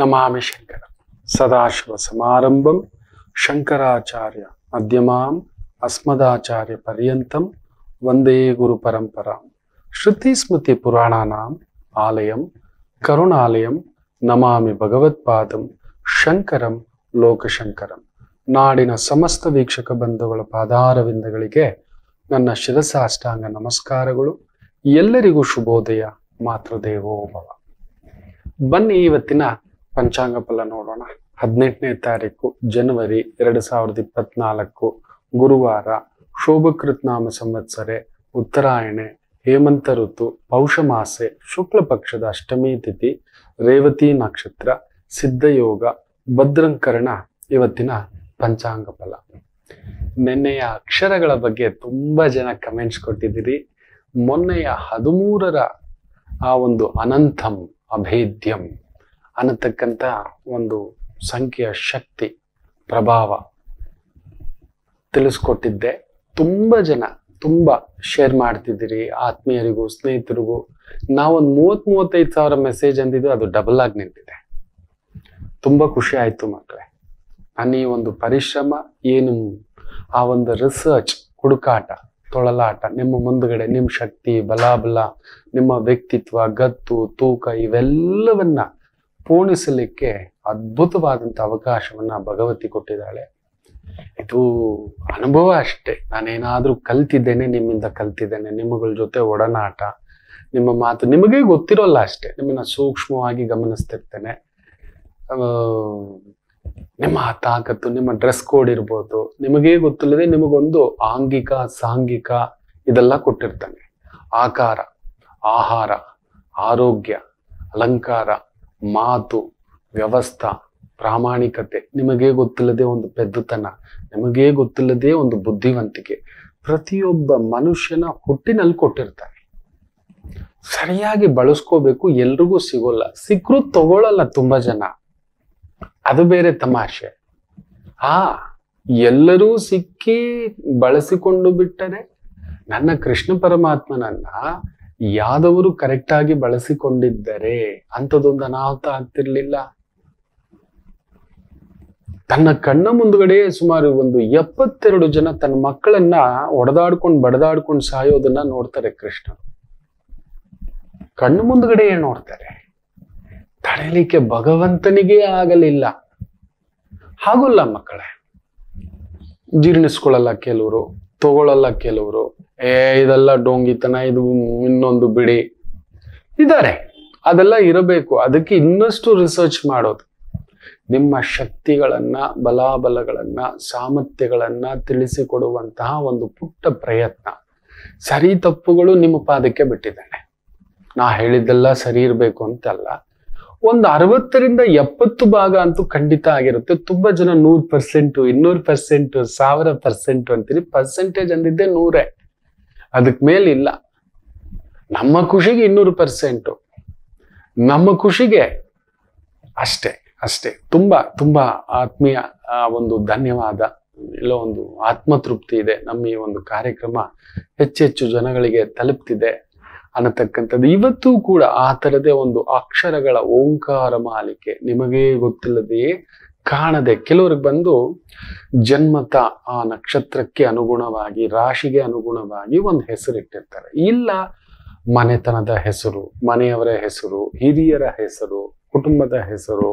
ನಮಾಮಿ ಶಂಕರ ಸದಾಶಿವ ಸಮಾರಂಭಂ ಶಂಕರಾಚಾರ್ಯ ಮಧ್ಯಮಾಂ ಅಸ್ಮದಾಚಾರ್ಯ ಪರ್ಯಂತಂ ವಂದೇ ಗುರು ಪರಂಪರಾಂ ಶ್ರುತಿ ಸ್ಮೃತಿ ಪುರಾಣಾನಾಂ ಆಲಯಂ ಕರುಣಾಲಯಂ ನಮಾಮಿ ಭಗವತ್ಪಾದಂ ಶಂಕರಂ ಲೋಕಶಂಕರಂ ನಾಡಿನ ಸಮಸ್ತ ವೀಕ್ಷಕ ಬಂಧುಗಳ ಪಾದಾರವಿಂದಗಳಿಗೆ ನನ್ನ ಶಿರಸಾಷ್ಟಾಂಗ ನಮಸ್ಕಾರಗಳು ಎಲ್ಲರಿಗೂ ಶುಭೋದಯ ಮಾತೃದೇವೋಭವ ಬನ್ನಿ ಇವತ್ತಿನ ಪಂಚಾಂಗ ಫಲ ನೋಡೋಣ ಹದಿನೆಂಟನೇ ತಾರೀಕು ಜನವರಿ ಎರಡು ಸಾವಿರದ ಇಪ್ಪತ್ನಾಲ್ಕು ಗುರುವಾರ ಶೋಭಕೃತ್ ನಾಮ ಸಂವತ್ಸರೆ ಉತ್ತರಾಯಣೆ ಹೇಮಂತ ಋತು ಪೌಷಮಾಸೆ ಶುಕ್ಲ ಪಕ್ಷದ ಅಷ್ಟಮಿ ತಿಥಿ ರೇವತಿ ನಕ್ಷತ್ರ ಸಿದ್ಧಯೋಗ ಭದ್ರಂಕರಣ ಇವತ್ತಿನ ಪಂಚಾಂಗ ಫಲ ನಿನ್ನೆಯ ಅಕ್ಷರಗಳ ಬಗ್ಗೆ ತುಂಬಾ ಜನ ಕಮೆಂಟ್ಸ್ ಕೊಟ್ಟಿದ್ದೀರಿ ಮೊನ್ನೆಯ ಹದಿಮೂರರ ಆ ಒಂದು ಅನಂತಂ ಅಭೇದ್ಯಂ ಅನ್ನತಕ್ಕಂಥ ಒಂದು ಸಂಖ್ಯೆಯ ಶಕ್ತಿ ಪ್ರಭಾವ ತಿಳಿಸ್ಕೊಟ್ಟಿದ್ದೆ ತುಂಬಾ ಜನ ತುಂಬಾ ಶೇರ್ ಮಾಡ್ತಿದ್ದೀರಿ ಆತ್ಮೀಯರಿಗೂ ಸ್ನೇಹಿತರಿಗೂ ನಾವೊಂದು ಮೂವತ್ ಮೂವತ್ತೈದು ಸಾವಿರ ಮೆಸೇಜ್ ಅಂದಿದ್ದು ಅದು ಡಬಲ್ ಆಗಿ ನಿಂತಿದೆ ತುಂಬಾ ಖುಷಿ ಆಯ್ತು ಮಕ್ಕಳೇ ನನ್ನ ಈ ಒಂದು ಪರಿಶ್ರಮ ಏನು ಆ ಒಂದು ರಿಸರ್ಚ್ ಹುಡುಕಾಟ ತೊಳಲಾಟ ನಿಮ್ಮ ಮುಂದುಗಡೆ ನಿಮ್ಮ ಶಕ್ತಿ ಬಲಾಬಲ ನಿಮ್ಮ ವ್ಯಕ್ತಿತ್ವ ಗತ್ತು ತೂಕ ಇವೆಲ್ಲವನ್ನ ಪೂರ್ಣಿಸಲಿಕ್ಕೆ ಅದ್ಭುತವಾದಂಥ ಅವಕಾಶವನ್ನ ಭಗವತಿ ಕೊಟ್ಟಿದ್ದಾಳೆ ಇದು ಅನುಭವ ಅಷ್ಟೇ ನಾನೇನಾದ್ರೂ ಕಲ್ತಿದ್ದೇನೆ ನಿಮ್ಮಿಂದ ಕಲ್ತಿದ್ದೇನೆ ನಿಮ್ಮಗಳ ಜೊತೆ ಒಡನಾಟ ನಿಮ್ಮ ಮಾತು ನಿಮಗೇ ಗೊತ್ತಿರೋಲ್ಲ ಅಷ್ಟೇ ನಿಮ್ಮನ್ನ ಸೂಕ್ಷ್ಮವಾಗಿ ಗಮನಿಸ್ತಿರ್ತೇನೆ ಆ, ನಿಮ್ಮ ತಾಕತ್ತು ನಿಮ್ಮ ಡ್ರೆಸ್ ಕೋಡ್ ಇರ್ಬೋದು ನಿಮಗೇ ಗೊತ್ತಿಲ್ಲದೆ ನಿಮಗೊಂದು ಆಂಗಿಕ ಸಾಂಘಿಕ ಇದೆಲ್ಲ ಕೊಟ್ಟಿರ್ತಾನೆ ಆಕಾರ ಆಹಾರ ಆರೋಗ್ಯ ಅಲಂಕಾರ ಮಾತು ವ್ಯವಸ್ಥಾ ಪ್ರಾಮಾಣಿಕತೆ ನಿಮಗೇ ಗೊತ್ತಿಲ್ಲದೆ ಒಂದು ಪೆದ್ದುತನ ನಿಮಗೇ ಗೊತ್ತಿಲ್ಲದೆ ಒಂದು ಬುದ್ಧಿವಂತಿಕೆ ಪ್ರತಿಯೊಬ್ಬ ಮನುಷ್ಯನ ಹುಟ್ಟಿನಲ್ಲಿ ಕೊಟ್ಟಿರ್ತಾನೆ ಸರಿಯಾಗಿ ಬಳಸ್ಕೋಬೇಕು ಎಲ್ರಿಗೂ ಸಿಗೋಲ್ಲ ಸಿಕ್ಕರೂ ತಗೊಳ್ಳಲ್ಲ ತುಂಬಾ ಜನ ಅದು ಬೇರೆ ತಮಾಷೆ ಆ ಎಲ್ಲರೂ ಸಿಕ್ಕಿ ಬಳಸಿಕೊಂಡು ಬಿಟ್ಟರೆ ನನ್ನ ಕೃಷ್ಣ ಪರಮಾತ್ಮನನ್ನ ಯಾದವರು ಕರೆಕ್ಟ್ ಆಗಿ ಬಳಸಿಕೊಂಡಿದ್ದರೆ ಅಂಥದ್ದೊಂದು ಅನಾಹುತ ಆಗ್ತಿರ್ಲಿಲ್ಲ ತನ್ನ ಕಣ್ಣ ಮುಂದುಗಡೆ ಸುಮಾರು ಒಂದು ಎಪ್ಪತ್ತೆರಡು ಜನ ತನ್ನ ಮಕ್ಕಳನ್ನ ಒಡೆದಾಡ್ಕೊಂಡು ಬಡದಾಡ್ಕೊಂಡು ಸಾಯೋದನ್ನ ನೋಡ್ತಾರೆ ಕೃಷ್ಣ ಕಣ್ಣು ಮುಂದುಗಡೆ ನೋಡ್ತಾರೆ ತಡೆಯಲಿಕ್ಕೆ ಭಗವಂತನಿಗೆ ಆಗಲಿಲ್ಲ ಹಾಗಲ್ಲ ಮಕ್ಕಳೇ ಜೀರ್ಣಿಸ್ಕೊಳ್ಳಲ್ಲ ಕೆಲವರು ತಗೊಳ್ಳಲ್ಲ ಕೆಲವರು ಏ ಇದೆಲ್ಲ ಡೋಂಗಿತನ ಇದು ಇನ್ನೊಂದು ಬಿಡಿ ಇದ್ದಾರೆ ಅದೆಲ್ಲ ಇರಬೇಕು ಅದಕ್ಕೆ ಇನ್ನಷ್ಟು ರಿಸರ್ಚ್ ಮಾಡೋದು ನಿಮ್ಮ ಶಕ್ತಿಗಳನ್ನ ಬಲಾಬಲಗಳನ್ನ ಸಾಮರ್ಥ್ಯಗಳನ್ನ ತಿಳಿಸಿಕೊಡುವಂತಹ ಒಂದು ಪುಟ್ಟ ಪ್ರಯತ್ನ ಸರಿ ತಪ್ಪುಗಳು ನಿಮ್ಮ ಪಾದಕ್ಕೆ ಬಿಟ್ಟಿದ್ದಾನೆ ನಾ ಹೇಳಿದ್ದೆಲ್ಲ ಸರಿ ಇರಬೇಕು ಅಂತಲ್ಲ ಒಂದು ಅರವತ್ತರಿಂದ ಎಪ್ಪತ್ತು ಭಾಗ ಅಂತೂ ಖಂಡಿತ ಆಗಿರುತ್ತೆ ತುಂಬಾ ಜನ ನೂರ್ ಪರ್ಸೆಂಟ್ ಇನ್ನೂರು ಪರ್ಸೆಂಟ್ ಸಾವಿರ ಪರ್ಸೆಂಟ್ ಅಂತೀರಿ ಪರ್ಸೆಂಟೇಜ್ ಅಂದಿದ್ದೆ ನೂರೇ ಅದಕ್ ಮೇಲಿಲ್ಲ ನಮ್ಮ ಖುಷಿಗೆ ಇನ್ನೂರು ಪರ್ಸೆಂಟು ನಮ್ಮ ಖುಷಿಗೆ ಅಷ್ಟೇ ಅಷ್ಟೇ ತುಂಬಾ ತುಂಬಾ ಆತ್ಮೀಯ ಆ, ಒಂದು ಧನ್ಯವಾದ ಎಲ್ಲೋ ಒಂದು ಆತ್ಮತೃಪ್ತಿ ಇದೆ ನಮ್ಮ ಈ ಒಂದು ಕಾರ್ಯಕ್ರಮ ಹೆಚ್ಚೆಚ್ಚು ಜನಗಳಿಗೆ ತಲುಪ್ತಿದೆ ಅನ್ನತಕ್ಕಂಥದ್ದು ಇವತ್ತು ಕೂಡ ಆ ಥರದೇ ಒಂದು ಅಕ್ಷರಗಳ ಓಂಕಾರ ಮಾಲಿಕೆ ನಿಮಗೇ ಗೊತ್ತಿಲ್ಲದೆಯೇ ಕಾಣದೆ ಕೆಲವ್ರಿಗೆ ಬಂದು ಜನ್ಮತ ಆ ನಕ್ಷತ್ರಕ್ಕೆ ಅನುಗುಣವಾಗಿ ರಾಶಿಗೆ ಅನುಗುಣವಾಗಿ ಒಂದು ಹೆಸರು ಇಟ್ಟಿರ್ತಾರೆ ಇಲ್ಲ ಮನೆತನದ ಹೆಸರು ಮನೆಯವರ ಹೆಸರು ಹಿರಿಯರ ಹೆಸರು ಕುಟುಂಬದ ಹೆಸರು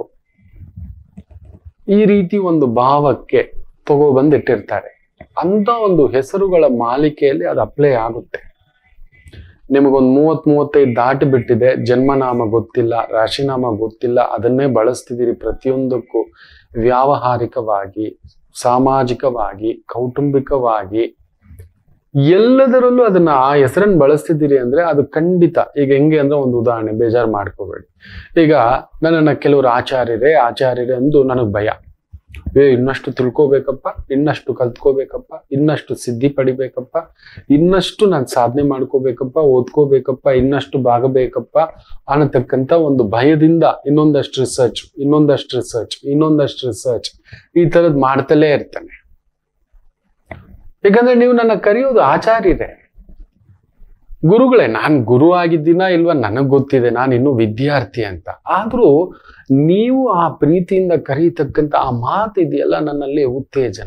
ಈ ರೀತಿ ಒಂದು ಭಾವಕ್ಕೆ ತಗೊಬಂದು ಇಟ್ಟಿರ್ತಾರೆ ಅಂತ ಒಂದು ಹೆಸರುಗಳ ಮಾಲಿಕೆಯಲ್ಲಿ ಅದು ಅಪ್ಲೈ ಆಗುತ್ತೆ ನಿಮಗೊಂದು ಮೂವತ್ ಮೂವತ್ತೈದು ದಾಟಿ ಬಿಟ್ಟಿದೆ ಜನ್ಮನಾಮ ಗೊತ್ತಿಲ್ಲ ರಾಶಿನಾಮ ಗೊತ್ತಿಲ್ಲ ಅದನ್ನೇ ಬಳಸ್ತಿದ್ದೀರಿ ಪ್ರತಿಯೊಂದಕ್ಕೂ ವ್ಯಾವಹಾರಿಕವಾಗಿ ಸಾಮಾಜಿಕವಾಗಿ ಕೌಟುಂಬಿಕವಾಗಿ ಎಲ್ಲದರಲ್ಲೂ ಅದನ್ನ ಆ ಹೆಸರನ್ನು ಬಳಸ್ತಿದ್ದೀರಿ ಅಂದ್ರೆ ಅದು ಖಂಡಿತ ಈಗ ಹೆಂಗೆ ಅಂದ್ರೆ ಒಂದು ಉದಾಹರಣೆ ಬೇಜಾರು ಮಾಡ್ಕೋಬೇಡಿ ಈಗ ನನ್ನನ್ನ ಕೆಲವರು ಆಚಾರ್ಯರೇ ಆಚಾರ್ಯರೇ ಅಂದು ನನಗ್ ಭಯ ಏ ಇನ್ನಷ್ಟು ತಿಳ್ಕೋಬೇಕಪ್ಪ ಇನ್ನಷ್ಟು ಕಲ್ತ್ಕೋಬೇಕಪ್ಪ ಇನ್ನಷ್ಟು ಸಿದ್ಧಿ ಪಡಿಬೇಕಪ್ಪ ಇನ್ನಷ್ಟು ನಾನು ಸಾಧನೆ ಮಾಡ್ಕೋಬೇಕಪ್ಪ ಓದ್ಕೋಬೇಕಪ್ಪ ಇನ್ನಷ್ಟು ಭಾಗಬೇಕಪ್ಪ ಅನ್ನತಕ್ಕಂತ ಒಂದು ಭಯದಿಂದ ಇನ್ನೊಂದಷ್ಟು ರಿಸರ್ಚ್ ಇನ್ನೊಂದಷ್ಟು ರಿಸರ್ಚ್ ಇನ್ನೊಂದಷ್ಟು ರಿಸರ್ಚ್ ಈ ತರದ್ ಮಾಡ್ತಲೇ ಇರ್ತಾನೆ ಯಾಕಂದ್ರೆ ನೀವು ನನ್ನ ಕರೆಯೋದು ಆಚಾರ್ಯರೇ ಗುರುಗಳೇ ನಾನು ಗುರು ಆಗಿದ್ದೀನಾ ಇಲ್ವಾ ನನಗೆ ಗೊತ್ತಿದೆ ನಾನು ಇನ್ನೂ ವಿದ್ಯಾರ್ಥಿ ಅಂತ ಆದರೂ ನೀವು ಆ ಪ್ರೀತಿಯಿಂದ ಕರೀತಕ್ಕಂಥ ಆ ಮಾತು ಇದೆಯಲ್ಲ ನನ್ನಲ್ಲಿ ಉತ್ತೇಜನ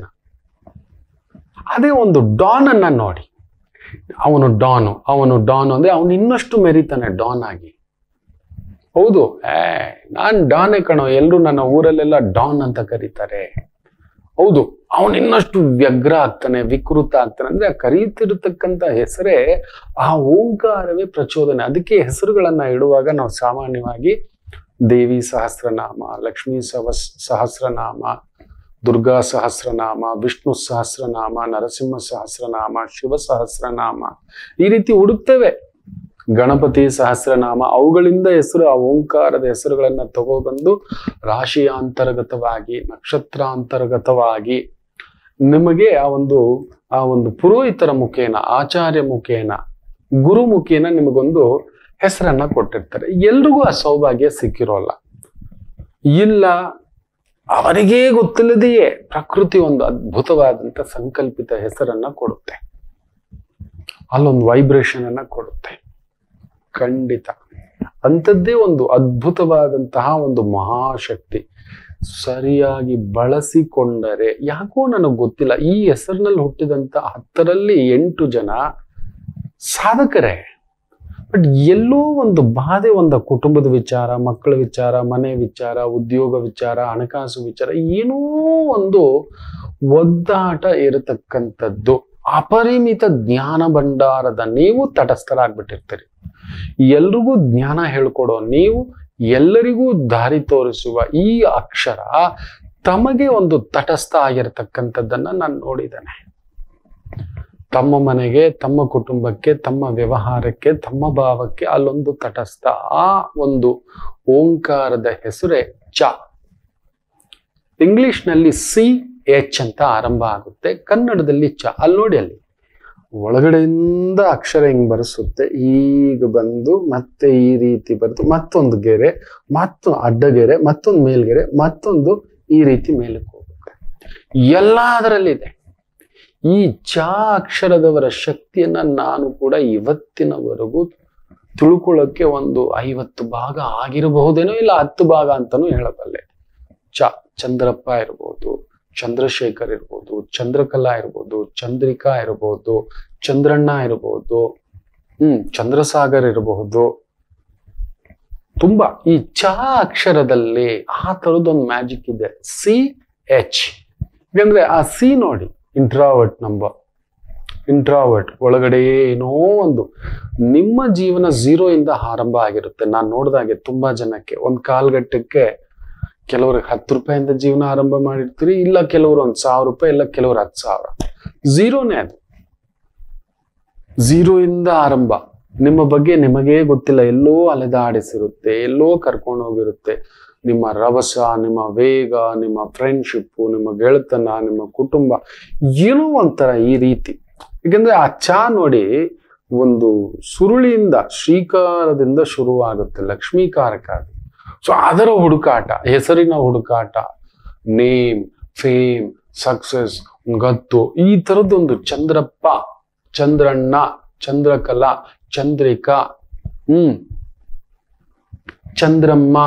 ಅದೇ ಒಂದು ಡಾನ್ ಅನ್ನ ನೋಡಿ ಅವನು ಡಾನು ಅವನು ಡಾನ್ ಅಂದ್ರೆ ಅವನು ಇನ್ನಷ್ಟು ಮೆರಿತಾನೆ ಡಾನ್ ಆಗಿ ಹೌದು ಏ ನಾನ್ ಡಾನೇ ಕಣೋ ಎಲ್ರು ನನ್ನ ಊರಲ್ಲೆಲ್ಲ ಡಾನ್ ಅಂತ ಕರೀತಾರೆ ಹೌದು ಅವನು ಇನ್ನಷ್ಟು ವ್ಯಗ್ರ ಆಗ್ತಾನೆ ವಿಕೃತ ಆಗ್ತಾನೆ ಅಂದ್ರೆ ಆ ಕರೀತಿರ್ತಕ್ಕಂಥ ಹೆಸರೇ ಆ ಓಂಕಾರವೇ ಪ್ರಚೋದನೆ ಅದಕ್ಕೆ ಹೆಸರುಗಳನ್ನ ಇಡುವಾಗ ನಾವು ಸಾಮಾನ್ಯವಾಗಿ ದೇವಿ ಸಹಸ್ರನಾಮ ಲಕ್ಷ್ಮೀ ಸಹಸ್ ಸಹಸ್ರನಾಮ ದುರ್ಗಾ ಸಹಸ್ರನಾಮ ವಿಷ್ಣು ಸಹಸ್ರನಾಮ ನರಸಿಂಹ ಸಹಸ್ರನಾಮ ಶಿವ ಸಹಸ್ರನಾಮ ಈ ರೀತಿ ಹುಡುಕ್ತೇವೆ ಗಣಪತಿ ಸಹಸ್ರನಾಮ ಅವುಗಳಿಂದ ಹೆಸರು ಆ ಓಂಕಾರದ ಹೆಸರುಗಳನ್ನ ತಗೊಬಂದು ರಾಶಿಯಾಂತರ್ಗತವಾಗಿ ನಕ್ಷತ್ರಾಂತರ್ಗತವಾಗಿ ನಿಮಗೆ ಆ ಒಂದು ಆ ಒಂದು ಪುರೋಹಿತರ ಮುಖೇನ ಆಚಾರ್ಯ ಮುಖೇನ ಗುರು ಮುಖೇನ ನಿಮಗೊಂದು ಹೆಸರನ್ನ ಕೊಟ್ಟಿರ್ತಾರೆ ಎಲ್ರಿಗೂ ಆ ಸೌಭಾಗ್ಯ ಸಿಕ್ಕಿರೋಲ್ಲ ಇಲ್ಲ ಅವರಿಗೇ ಗೊತ್ತಿಲ್ಲದೆಯೇ ಪ್ರಕೃತಿ ಒಂದು ಅದ್ಭುತವಾದಂತ ಸಂಕಲ್ಪಿತ ಹೆಸರನ್ನ ಕೊಡುತ್ತೆ ಅಲ್ಲೊಂದು ವೈಬ್ರೇಷನ್ ಅನ್ನ ಕೊಡುತ್ತೆ ಖಂಡಿತ ಅಂಥದ್ದೇ ಒಂದು ಅದ್ಭುತವಾದಂತಹ ಒಂದು ಮಹಾಶಕ್ತಿ ಸರಿಯಾಗಿ ಬಳಸಿಕೊಂಡರೆ ಯಾಕೋ ನನಗೆ ಗೊತ್ತಿಲ್ಲ ಈ ಹೆಸರಿನಲ್ಲಿ ಹುಟ್ಟಿದಂತ ಹತ್ತರಲ್ಲಿ ಎಂಟು ಜನ ಸಾಧಕರೇ ಬಟ್ ಎಲ್ಲೋ ಒಂದು ಬಾಧೆ ಒಂದು ಕುಟುಂಬದ ವಿಚಾರ ಮಕ್ಕಳ ವಿಚಾರ ಮನೆ ವಿಚಾರ ಉದ್ಯೋಗ ವಿಚಾರ ಹಣಕಾಸು ವಿಚಾರ ಏನೋ ಒಂದು ಒದ್ದಾಟ ಇರತಕ್ಕಂಥದ್ದು ಅಪರಿಮಿತ ಜ್ಞಾನ ಭಂಡಾರದ ನೀವು ತಟಸ್ಥರಾಗ್ಬಿಟ್ಟಿರ್ತೀರಿ ಎಲ್ರಿಗೂ ಜ್ಞಾನ ಹೇಳ್ಕೊಡೋ ನೀವು ಎಲ್ಲರಿಗೂ ದಾರಿ ತೋರಿಸುವ ಈ ಅಕ್ಷರ ತಮಗೆ ಒಂದು ತಟಸ್ಥ ಆಗಿರತಕ್ಕಂಥದ್ದನ್ನ ನಾನು ನೋಡಿದ್ದೇನೆ ತಮ್ಮ ಮನೆಗೆ ತಮ್ಮ ಕುಟುಂಬಕ್ಕೆ ತಮ್ಮ ವ್ಯವಹಾರಕ್ಕೆ ತಮ್ಮ ಭಾವಕ್ಕೆ ಅಲ್ಲೊಂದು ತಟಸ್ಥ ಆ ಒಂದು ಓಂಕಾರದ ಹೆಸರೇ ಚ ಇಂಗ್ಲಿಷ್ನಲ್ಲಿ ಸಿ ಎಚ್ ಅಂತ ಆರಂಭ ಆಗುತ್ತೆ ಕನ್ನಡದಲ್ಲಿ ಚ ಅಲ್ಲಿ ನೋಡಿ ಅಲ್ಲಿ ಒಳಗಡೆಯಿಂದ ಅಕ್ಷರ ಹಿಂಗ್ ಬರೆಸುತ್ತೆ ಈಗ ಬಂದು ಮತ್ತೆ ಈ ರೀತಿ ಬರೆದು ಮತ್ತೊಂದು ಗೆರೆ ಮತ್ತೊಂದು ಅಡ್ಡಗೆರೆ ಮತ್ತೊಂದು ಮೇಲ್ಗೆರೆ ಮತ್ತೊಂದು ಈ ರೀತಿ ಮೇಲಕ್ಕೆ ಹೋಗುತ್ತೆ ಎಲ್ಲ ಅದರಲ್ಲಿದೆ ಈ ಚ ಅಕ್ಷರದವರ ಶಕ್ತಿಯನ್ನ ನಾನು ಕೂಡ ಇವತ್ತಿನವರೆಗೂ ತಿಳ್ಕೊಳ್ಳೋಕೆ ಒಂದು ಐವತ್ತು ಭಾಗ ಆಗಿರಬಹುದೇನೋ ಇಲ್ಲ ಹತ್ತು ಭಾಗ ಅಂತಾನೂ ಹೇಳಬಲ್ಲೆ ಚ ಚಂದ್ರಪ್ಪ ಇರ್ಬೋದು ಚಂದ್ರಶೇಖರ್ ಇರ್ಬೋದು ಚಂದ್ರಕಲಾ ಇರ್ಬೋದು ಚಂದ್ರಿಕಾ ಇರ್ಬೋದು ಚಂದ್ರಣ್ಣ ಇರ್ಬೋದು ಹ್ಮ್ ಚಂದ್ರಸಾಗರ್ ಇರಬಹುದು ತುಂಬಾ ಈ ಚ ಅಕ್ಷರದಲ್ಲಿ ಆ ತರದೊಂದು ಮ್ಯಾಜಿಕ್ ಇದೆ ಸಿ ಎಚ್ ಯಾಕಂದ್ರೆ ಆ ಸಿ ನೋಡಿ ಇಂಟ್ರಾವರ್ಟ್ ನಂಬರ್ ಇಂಟ್ರಾವರ್ಟ್ ಒಳಗಡೆ ಏನೋ ಒಂದು ನಿಮ್ಮ ಜೀವನ ಝೀರೋ ಇಂದ ಆರಂಭ ಆಗಿರುತ್ತೆ ನಾನು ನೋಡಿದಾಗೆ ತುಂಬಾ ಜನಕ್ಕೆ ಒಂದ್ ಕಾಲ್ಗಟ್ಟಕ್ಕೆ ಕೆಲವ್ರಿಗೆ ಹತ್ತು ರೂಪಾಯಿಂದ ಜೀವನ ಆರಂಭ ಮಾಡಿರ್ತೀರಿ ಇಲ್ಲ ಕೆಲವರು ಒಂದ್ ಸಾವಿರ ರೂಪಾಯಿ ಇಲ್ಲ ಕೆಲವ್ರು ಹತ್ತು ಸಾವಿರ ಝೀರೋನೇ ಅದು ಝೀರೋ ಇಂದ ಆರಂಭ ನಿಮ್ಮ ಬಗ್ಗೆ ನಿಮಗೇ ಗೊತ್ತಿಲ್ಲ ಎಲ್ಲೋ ಅಲೆದಾಡಿಸಿರುತ್ತೆ ಎಲ್ಲೋ ಕರ್ಕೊಂಡು ಹೋಗಿರುತ್ತೆ ನಿಮ್ಮ ರಭಸ ನಿಮ್ಮ ವೇಗ ನಿಮ್ಮ ಫ್ರೆಂಡ್ಶಿಪ್ಪು ನಿಮ್ಮ ಗೆಳೆತನ ನಿಮ್ಮ ಕುಟುಂಬ ಏನೋ ಒಂಥರ ಈ ರೀತಿ ಯಾಕಂದ್ರೆ ಆ ಚಾ ನೋಡಿ ಒಂದು ಸುರುಳಿಯಿಂದ ಶ್ರೀಕಾರದಿಂದ ಶುರುವಾಗುತ್ತೆ ಲಕ್ಷ್ಮೀಕಾರಕ ಅದು ಸೊ ಅದರ ಹುಡುಕಾಟ ಹೆಸರಿನ ಹುಡುಕಾಟ ನೇಮ್ ಫೇಮ್ ಸಕ್ಸಸ್ ಗತ್ತು ಈ ತರದೊಂದು ಚಂದ್ರಪ್ಪ ಚಂದ್ರಣ್ಣ ಚಂದ್ರಕಲಾ ಚಂದ್ರಿಕಾ ಹ್ಮ್ ಚಂದ್ರಮ್ಮ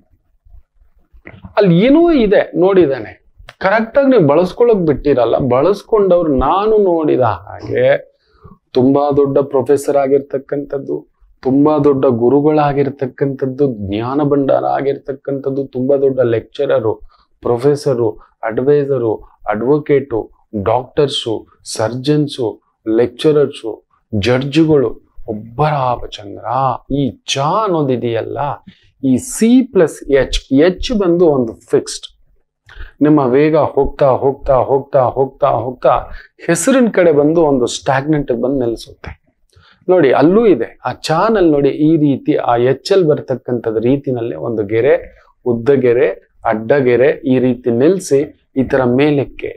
ಅಲ್ಲಿ ಏನೋ ಇದೆ ನೋಡಿದಾನೆ ಕರೆಕ್ಟಾಗಿ ನೀವು ಬಳಸ್ಕೊಳಕ್ ಬಿಟ್ಟಿರಲ್ಲ ಬಳಸ್ಕೊಂಡವ್ರು ನಾನು ನೋಡಿದ ಹಾಗೆ ತುಂಬಾ ದೊಡ್ಡ ಪ್ರೊಫೆಸರ್ ಆಗಿರ್ತಕ್ಕಂಥದ್ದು ತುಂಬಾ ದೊಡ್ಡ ಗುರುಗಳಾಗಿರ್ತಕ್ಕಂಥದ್ದು ಜ್ಞಾನ ಭಂಡಾರ ಆಗಿರ್ತಕ್ಕಂಥದ್ದು ತುಂಬಾ ದೊಡ್ಡ lecturer professor adviser advocate doctors surgeons lecturers ಜಡ್ಜ್ಗಳು ಒಬ್ಬರಾಮಚಂದ್ರ ಈ ಚ ಅನ್ನೋದಿದೆಯಲ್ಲ ಈ ಸಿ ಪ್ಲಸ್ ಎಚ್ ಎಚ್ ಬಂದು ಒಂದು ಫಿಕ್ಸ್ಡ್ ನಿಮ್ಮ ವೇಗ ಹೋಗ್ತಾ ಹೋಗ್ತಾ ಹೋಗ್ತಾ ಹೋಗ್ತಾ ಹೋಗ್ತಾ ಹೆಸರಿನ ಕಡೆ ಬಂದು ಒಂದು ಸ್ಟಾಗ್ನೆಂಟ್ ಬಂದು ನಿಲ್ಲಿಸುತ್ತೆ ನೋಡಿ ಅಲ್ಲೂ ಇದೆ ಆ ಚಾನಲ್ಲಿ ನೋಡಿ ಈ ರೀತಿ ಆ ಎಚ್ ಎಲ್ ಬರ್ತಕ್ಕಂಥದ್ದು ರೀತಿನಲ್ಲಿ ಒಂದು ಗೆರೆ ಉದ್ದ ಗೆರೆ ಅಡ್ಡಗೆರೆ ಈ ರೀತಿ ನಿಲ್ಲಿಸಿ ಈ ತರ ಮೇಲಕ್ಕೆ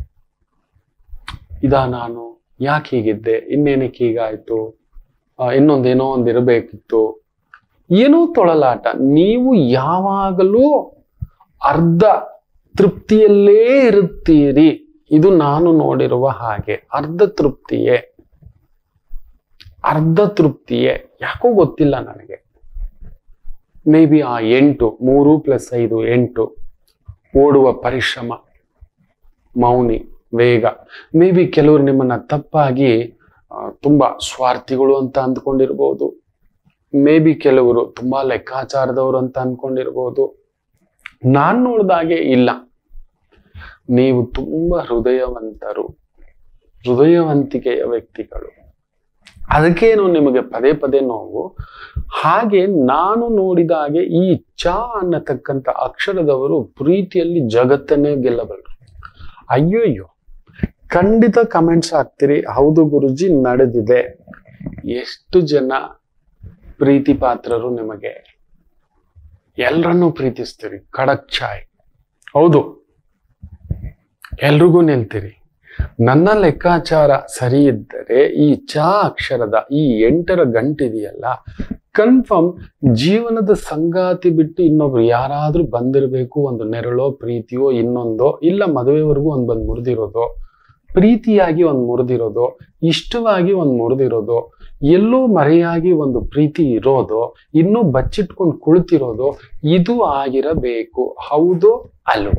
ಇದಾ ನಾನು ಯಾಕೆ ಹೀಗಿದ್ದೆ ಇನ್ನೇನಕ್ಕೆ ಹೀಗಾಯ್ತು ಆ, ಇನ್ನೊಂದೇನೋ ಒಂದು ಇರಬೇಕಿತ್ತು ಏನೋ ತೊಳಲಾಟ ನೀವು ಯಾವಾಗಲೂ ಅರ್ಧ ತೃಪ್ತಿಯಲ್ಲೇ ಇರುತ್ತೀರಿ ಇದು ನಾನು ನೋಡಿರುವ ಹಾಗೆ ಅರ್ಧ ತೃಪ್ತಿಯೇ ಅರ್ಧ ತೃಪ್ತಿಯೇ ಯಾಕೋ ಗೊತ್ತಿಲ್ಲ ನನಗೆ ಮೇ ಬಿ ಆ ಎಂಟು ಮೂರು ಪ್ಲಸ್ ಐದು ಎಂಟು ಓಡುವ ಪರಿಶ್ರಮ ಮೌನಿ ವೇಗ ಮೇ ಬಿ ಕೆಲವರು ನಿಮ್ಮನ್ನ ತಪ್ಪಾಗಿ ಆ, ತುಂಬಾ ಸ್ವಾರ್ಥಿಗಳು ಅಂತ ಅಂದ್ಕೊಂಡಿರ್ಬೋದು ಮೇ ಬಿ ಕೆಲವರು ತುಂಬಾ ಲೆಕ್ಕಾಚಾರದವರು ಅಂತ ಅನ್ಕೊಂಡಿರ್ಬೋದು ನಾನ್ ನೋಡ್ದಾಗೆ ಇಲ್ಲ ನೀವು ತುಂಬಾ ಹೃದಯವಂತರು ಹೃದಯವಂತಿಕೆಯ ವ್ಯಕ್ತಿಗಳು ಅದಕ್ಕೇನು ನಿಮಗೆ ಪದೇ ಪದೇ ನೋವು ಹಾಗೆ ನಾನು ನೋಡಿದ ಹಾಗೆ ಈ ಚ ಅನ್ನತಕ್ಕಂಥ ಅಕ್ಷರದವರು ಪ್ರೀತಿಯಲ್ಲಿ ಜಗತ್ತನ್ನೇ ಗೆಲ್ಲಬಲ್ಲರು ಅಯ್ಯೋಯ್ಯೋ ಖಂಡಿತ ಕಮೆಂಟ್ಸ್ ಹಾಕ್ತೀರಿ ಹೌದು ಗುರುಜಿ ನಡೆದಿದೆ ಎಷ್ಟು ಜನ ಪ್ರೀತಿ ಪಾತ್ರರು ನಿಮಗೆ ಎಲ್ರನ್ನೂ ಪ್ರೀತಿಸ್ತೀರಿ ಖಡಕ್ ಚಾಯ್ ಹೌದು ಎಲ್ರಿಗೂ ನಿಲ್ತೀರಿ ನನ್ನ ಲೆಕ್ಕಾಚಾರ ಸರಿ ಇದ್ದರೆ ಈ ಚ ಅಕ್ಷರದ ಈ ಎಂಟರ ಗಂಟಿದೆಯಲ್ಲ ಕನ್ಫರ್ಮ್ ಜೀವನದ ಸಂಗಾತಿ ಬಿಟ್ಟು ಇನ್ನೊಬ್ರು ಯಾರಾದ್ರೂ ಬಂದಿರಬೇಕು ಒಂದು ನೆರಳೋ ಪ್ರೀತಿಯೋ ಇನ್ನೊಂದೋ ಇಲ್ಲ ಮದುವೆವರೆಗೂ ಒಂದ್ ಬಂದ್ ಮುರಿದಿರೋದು ಪ್ರೀತಿಯಾಗಿ ಒಂದ್ ಮುರಿದಿರೋದು ಇಷ್ಟವಾಗಿ ಒಂದ್ ಮುರಿದಿರೋದು ಎಲ್ಲೋ ಮರೆಯಾಗಿ ಒಂದು ಪ್ರೀತಿ ಇರೋದು ಇನ್ನೂ ಬಚ್ಚಿಟ್ಕೊಂಡು ಕುಳಿತಿರೋದು ಇದು ಆಗಿರಬೇಕು ಹೌದೋ ಅಲ್ವೋ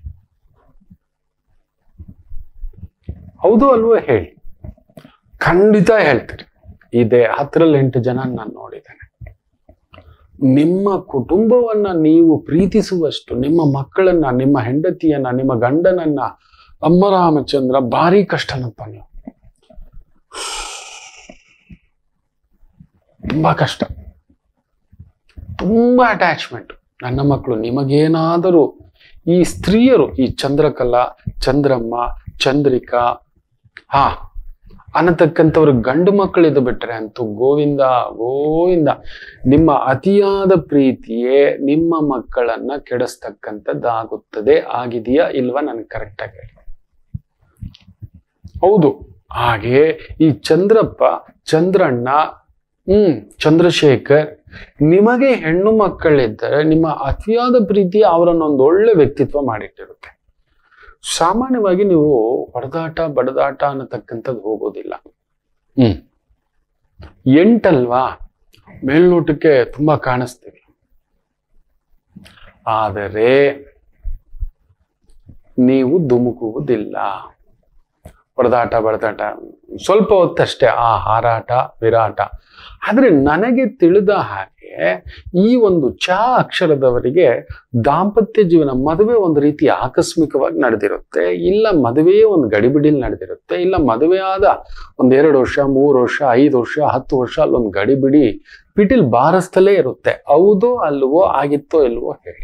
ಹೌದು ಅಲ್ವೋ ಹೇಳಿ ಖಂಡಿತ ಹೇಳ್ತೀರಿ ಇದೆ ಹತ್ತರಲ್ಲಿ ಎಂಟು ಜನ ನಾನು ನೋಡಿದ್ದೇನೆ ನಿಮ್ಮ ಕುಟುಂಬವನ್ನ ನೀವು ಪ್ರೀತಿಸುವಷ್ಟು ನಿಮ್ಮ ಮಕ್ಕಳನ್ನ ನಿಮ್ಮ ಹೆಂಡತಿಯನ್ನ ನಿಮ್ಮ ಗಂಡನನ್ನ ಅಮ್ಮ ರಾಮಚಂದ್ರ ಭಾರಿ ಕಷ್ಟನಪ್ಪ ನೀವು ತುಂಬಾ ಕಷ್ಟ ತುಂಬಾ ಅಟ್ಯಾಚ್ಮೆಂಟ್ ನನ್ನ ಮಕ್ಕಳು ನಿಮಗೇನಾದರೂ ಈ ಸ್ತ್ರೀಯರು ಈ ಚಂದ್ರಕಲಾ ಚಂದ್ರಮ್ಮ ಚಂದ್ರಿಕಾ ಹಾ ಅನ್ನತಕ್ಕಂಥವ್ರು ಗಂಡು ಮಕ್ಕಳಿದ್ದು ಬಿಟ್ರೆ ಅಂತೂ ಗೋವಿಂದ ಗೋವಿಂದ ನಿಮ್ಮ ಅತಿಯಾದ ಪ್ರೀತಿಯೇ ನಿಮ್ಮ ಮಕ್ಕಳನ್ನ ಕೆಡಿಸ್ತಕ್ಕಂಥದ್ದಾಗುತ್ತದೆ ಆಗಿದೆಯಾ ಇಲ್ವಾ ನನ್ಗೆ ಕರೆಕ್ಟಾಗಿ ಹೇಳಿ ಹೌದು ಹಾಗೆ ಈ ಚಂದ್ರಪ್ಪ ಚಂದ್ರಣ್ಣ ಹ್ಮ್ ಚಂದ್ರಶೇಖರ್ ನಿಮಗೆ ಹೆಣ್ಣು ಮಕ್ಕಳಿದ್ದರೆ ನಿಮ್ಮ ಅತಿಯಾದ ಪ್ರೀತಿ ಅವರನ್ನೊಂದು ಒಳ್ಳೆ ವ್ಯಕ್ತಿತ್ವ ಮಾಡಿಟ್ಟಿರುತ್ತೆ ಸಾಮಾನ್ಯವಾಗಿ ನೀವು ಹೊಡೆದಾಟ ಬಡದಾಟ ಅನ್ನತಕ್ಕಂಥದ್ದು ಹೋಗೋದಿಲ್ಲ ಹ್ಮ್ ಎಂಟಲ್ವಾ ಮೇಲ್ನೋಟಕ್ಕೆ ತುಂಬಾ ಕಾಣಿಸ್ತೀವಿ ಆದರೆ ನೀವು ಧುಮುಕುವುದಿಲ್ಲ ಹೊಡೆದಾಟ ಬಡದಾಟ ಸ್ವಲ್ಪ ಹೊತ್ತಷ್ಟೇ ಆ ಹಾರಾಟ ವಿರಾಟ ಆದ್ರೆ ನನಗೆ ತಿಳಿದ ಹಾಗೆ ಈ ಒಂದು ಚ ಅಕ್ಷರದವರಿಗೆ ದಾಂಪತ್ಯ ಜೀವನ ಮದುವೆ ಒಂದು ರೀತಿ ಆಕಸ್ಮಿಕವಾಗಿ ನಡೆದಿರುತ್ತೆ ಇಲ್ಲ ಮದುವೆಯೇ ಒಂದು ಗಡಿಬಿಡಿಲಿ ನಡೆದಿರುತ್ತೆ ಇಲ್ಲ ಮದುವೆ ಆದ ಒಂದ್ ಎರಡು ವರ್ಷ ಮೂರು ವರ್ಷ ಐದು ವರ್ಷ ಹತ್ತು ವರ್ಷ ಅಲ್ಲೊಂದು ಗಡಿಬಿಡಿ ಪಿಟಿಲ್ ಬಾರಿಸ್ತಲೇ ಇರುತ್ತೆ ಹೌದೋ ಅಲ್ವೋ ಆಗಿತ್ತೋ ಇಲ್ವೋ ಹೇಳಿ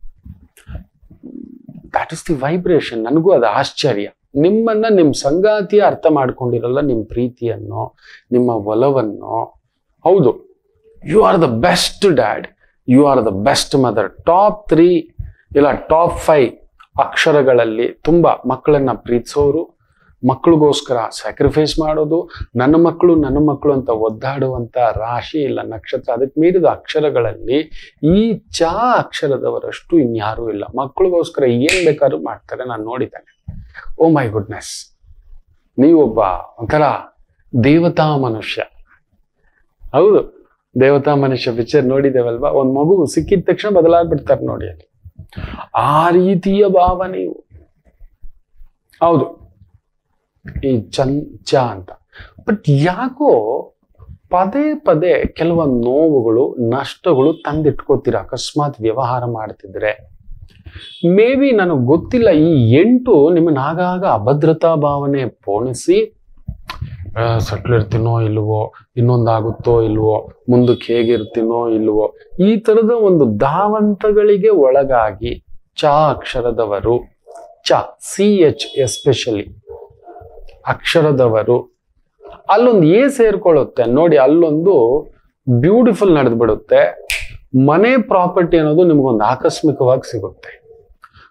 ದಟ್ ಇಸ್ ದಿ ವೈಬ್ರೇಷನ್ ನನಗೂ ಅದು ಆಶ್ಚರ್ಯ ನಿಮ್ಮನ್ನ ನಿಮ್ ಸಂಗಾತಿಯ ಅರ್ಥ ಮಾಡ್ಕೊಂಡಿರಲ್ಲ ನಿಮ್ ಪ್ರೀತಿಯನ್ನು ನಿಮ್ಮ ಒಲವನ್ನು ಹೌದು you are the best dad you are the best mother top three ಇಲ್ಲ ಟಾಪ್ ಫೈವ್ ಅಕ್ಷರಗಳಲ್ಲಿ ತುಂಬಾ ಮಕ್ಕಳನ್ನ ಪ್ರೀತಿಸೋರು ಮಕ್ಕಳಿಗೋಸ್ಕರ ಸ್ಯಾಕ್ರಿಫೈಸ್ ಮಾಡೋದು ನನ್ನ ಮಕ್ಕಳು ನನ್ನ ಮಕ್ಕಳು ಅಂತ ಒದ್ದಾಡುವಂತ ರಾಶಿ ಇಲ್ಲ ನಕ್ಷತ್ರ ಅದಕ್ಕೆ ಮೀರಿದ ಅಕ್ಷರಗಳಲ್ಲಿ ಈ ಚ ಅಕ್ಷರದವರಷ್ಟು ಇನ್ಯಾರೂ ಇಲ್ಲ ಮಕ್ಕಳಿಗೋಸ್ಕರ ಏನ್ ಬೇಕಾದ್ರೂ ಮಾಡ್ತಾರೆ ನಾನು ನೋಡಿದ್ದೇನೆ ಓ ಮೈ ಗುಡ್ನೆಸ್ ನೀವೊಬ್ಬ ಒಂಥರ ದೇವತಾ ಮನುಷ್ಯ ಹೌದು ದೇವತಾ ಮನುಷ್ಯ ಪಿಕ್ಚರ್ ನೋಡಿದ್ದೇವಲ್ವಾ ಒಂದ್ ಮಗು ಸಿಕ್ಕಿದ ತಕ್ಷಣ ಬದಲಾಗ್ಬಿಡ್ತಾರೆ ನೋಡಿ ಅಲ್ಲಿ ಆ ರೀತಿಯ ಭಾವನೆಯು ಹೌದು ಈ ಚನ್ ಚ ಅಂತ ಬಟ್ ಯಾಕೋ ಪದೇ ಪದೇ ಕೆಲವೊಂದು ನೋವುಗಳು ನಷ್ಟಗಳು ತಂದಿಟ್ಕೋತೀರ ಅಕಸ್ಮಾತ್ ವ್ಯವಹಾರ ಮಾಡ್ತಿದ್ರೆ ಮೇ ಬಿ ನನಗೆ ಗೊತ್ತಿಲ್ಲ ಈ ಎಂಟು ನಿಮ್ಮನ್ನ ಆಗಾಗ ಅಭದ್ರತಾ ಭಾವನೆ ಪೋಣಿಸಿ ಸಟ್ಲ್ ಇರ್ತೀನೋ ಇಲ್ವೋ ಇನ್ನೊಂದಾಗುತ್ತೋ ಇಲ್ವೋ ಮುಂದಕ್ಕೆ ಹೇಗಿರ್ತೀನೋ ಇಲ್ವೋ ಈ ತರದ ಒಂದು ಧಾವಂತಗಳಿಗೆ ಒಳಗಾಗಿ ಚ ಅಕ್ಷರದವರು ಚ ಸಿ ಎಚ್ ಎಸ್ಪೆಷಲಿ ಅಕ್ಷರದವರು ಅಲ್ಲೊಂದು ಎ ಸೇರ್ಕೊಳ್ಳುತ್ತೆ ನೋಡಿ ಅಲ್ಲೊಂದು ಬ್ಯೂಟಿಫುಲ್ ನಡೆದು ಬಿಡುತ್ತೆ ಮನೆ ಪ್ರಾಪರ್ಟಿ ಅನ್ನೋದು ನಿಮ್ಗೊಂದು ಆಕಸ್ಮಿಕವಾಗಿ ಸಿಗುತ್ತೆ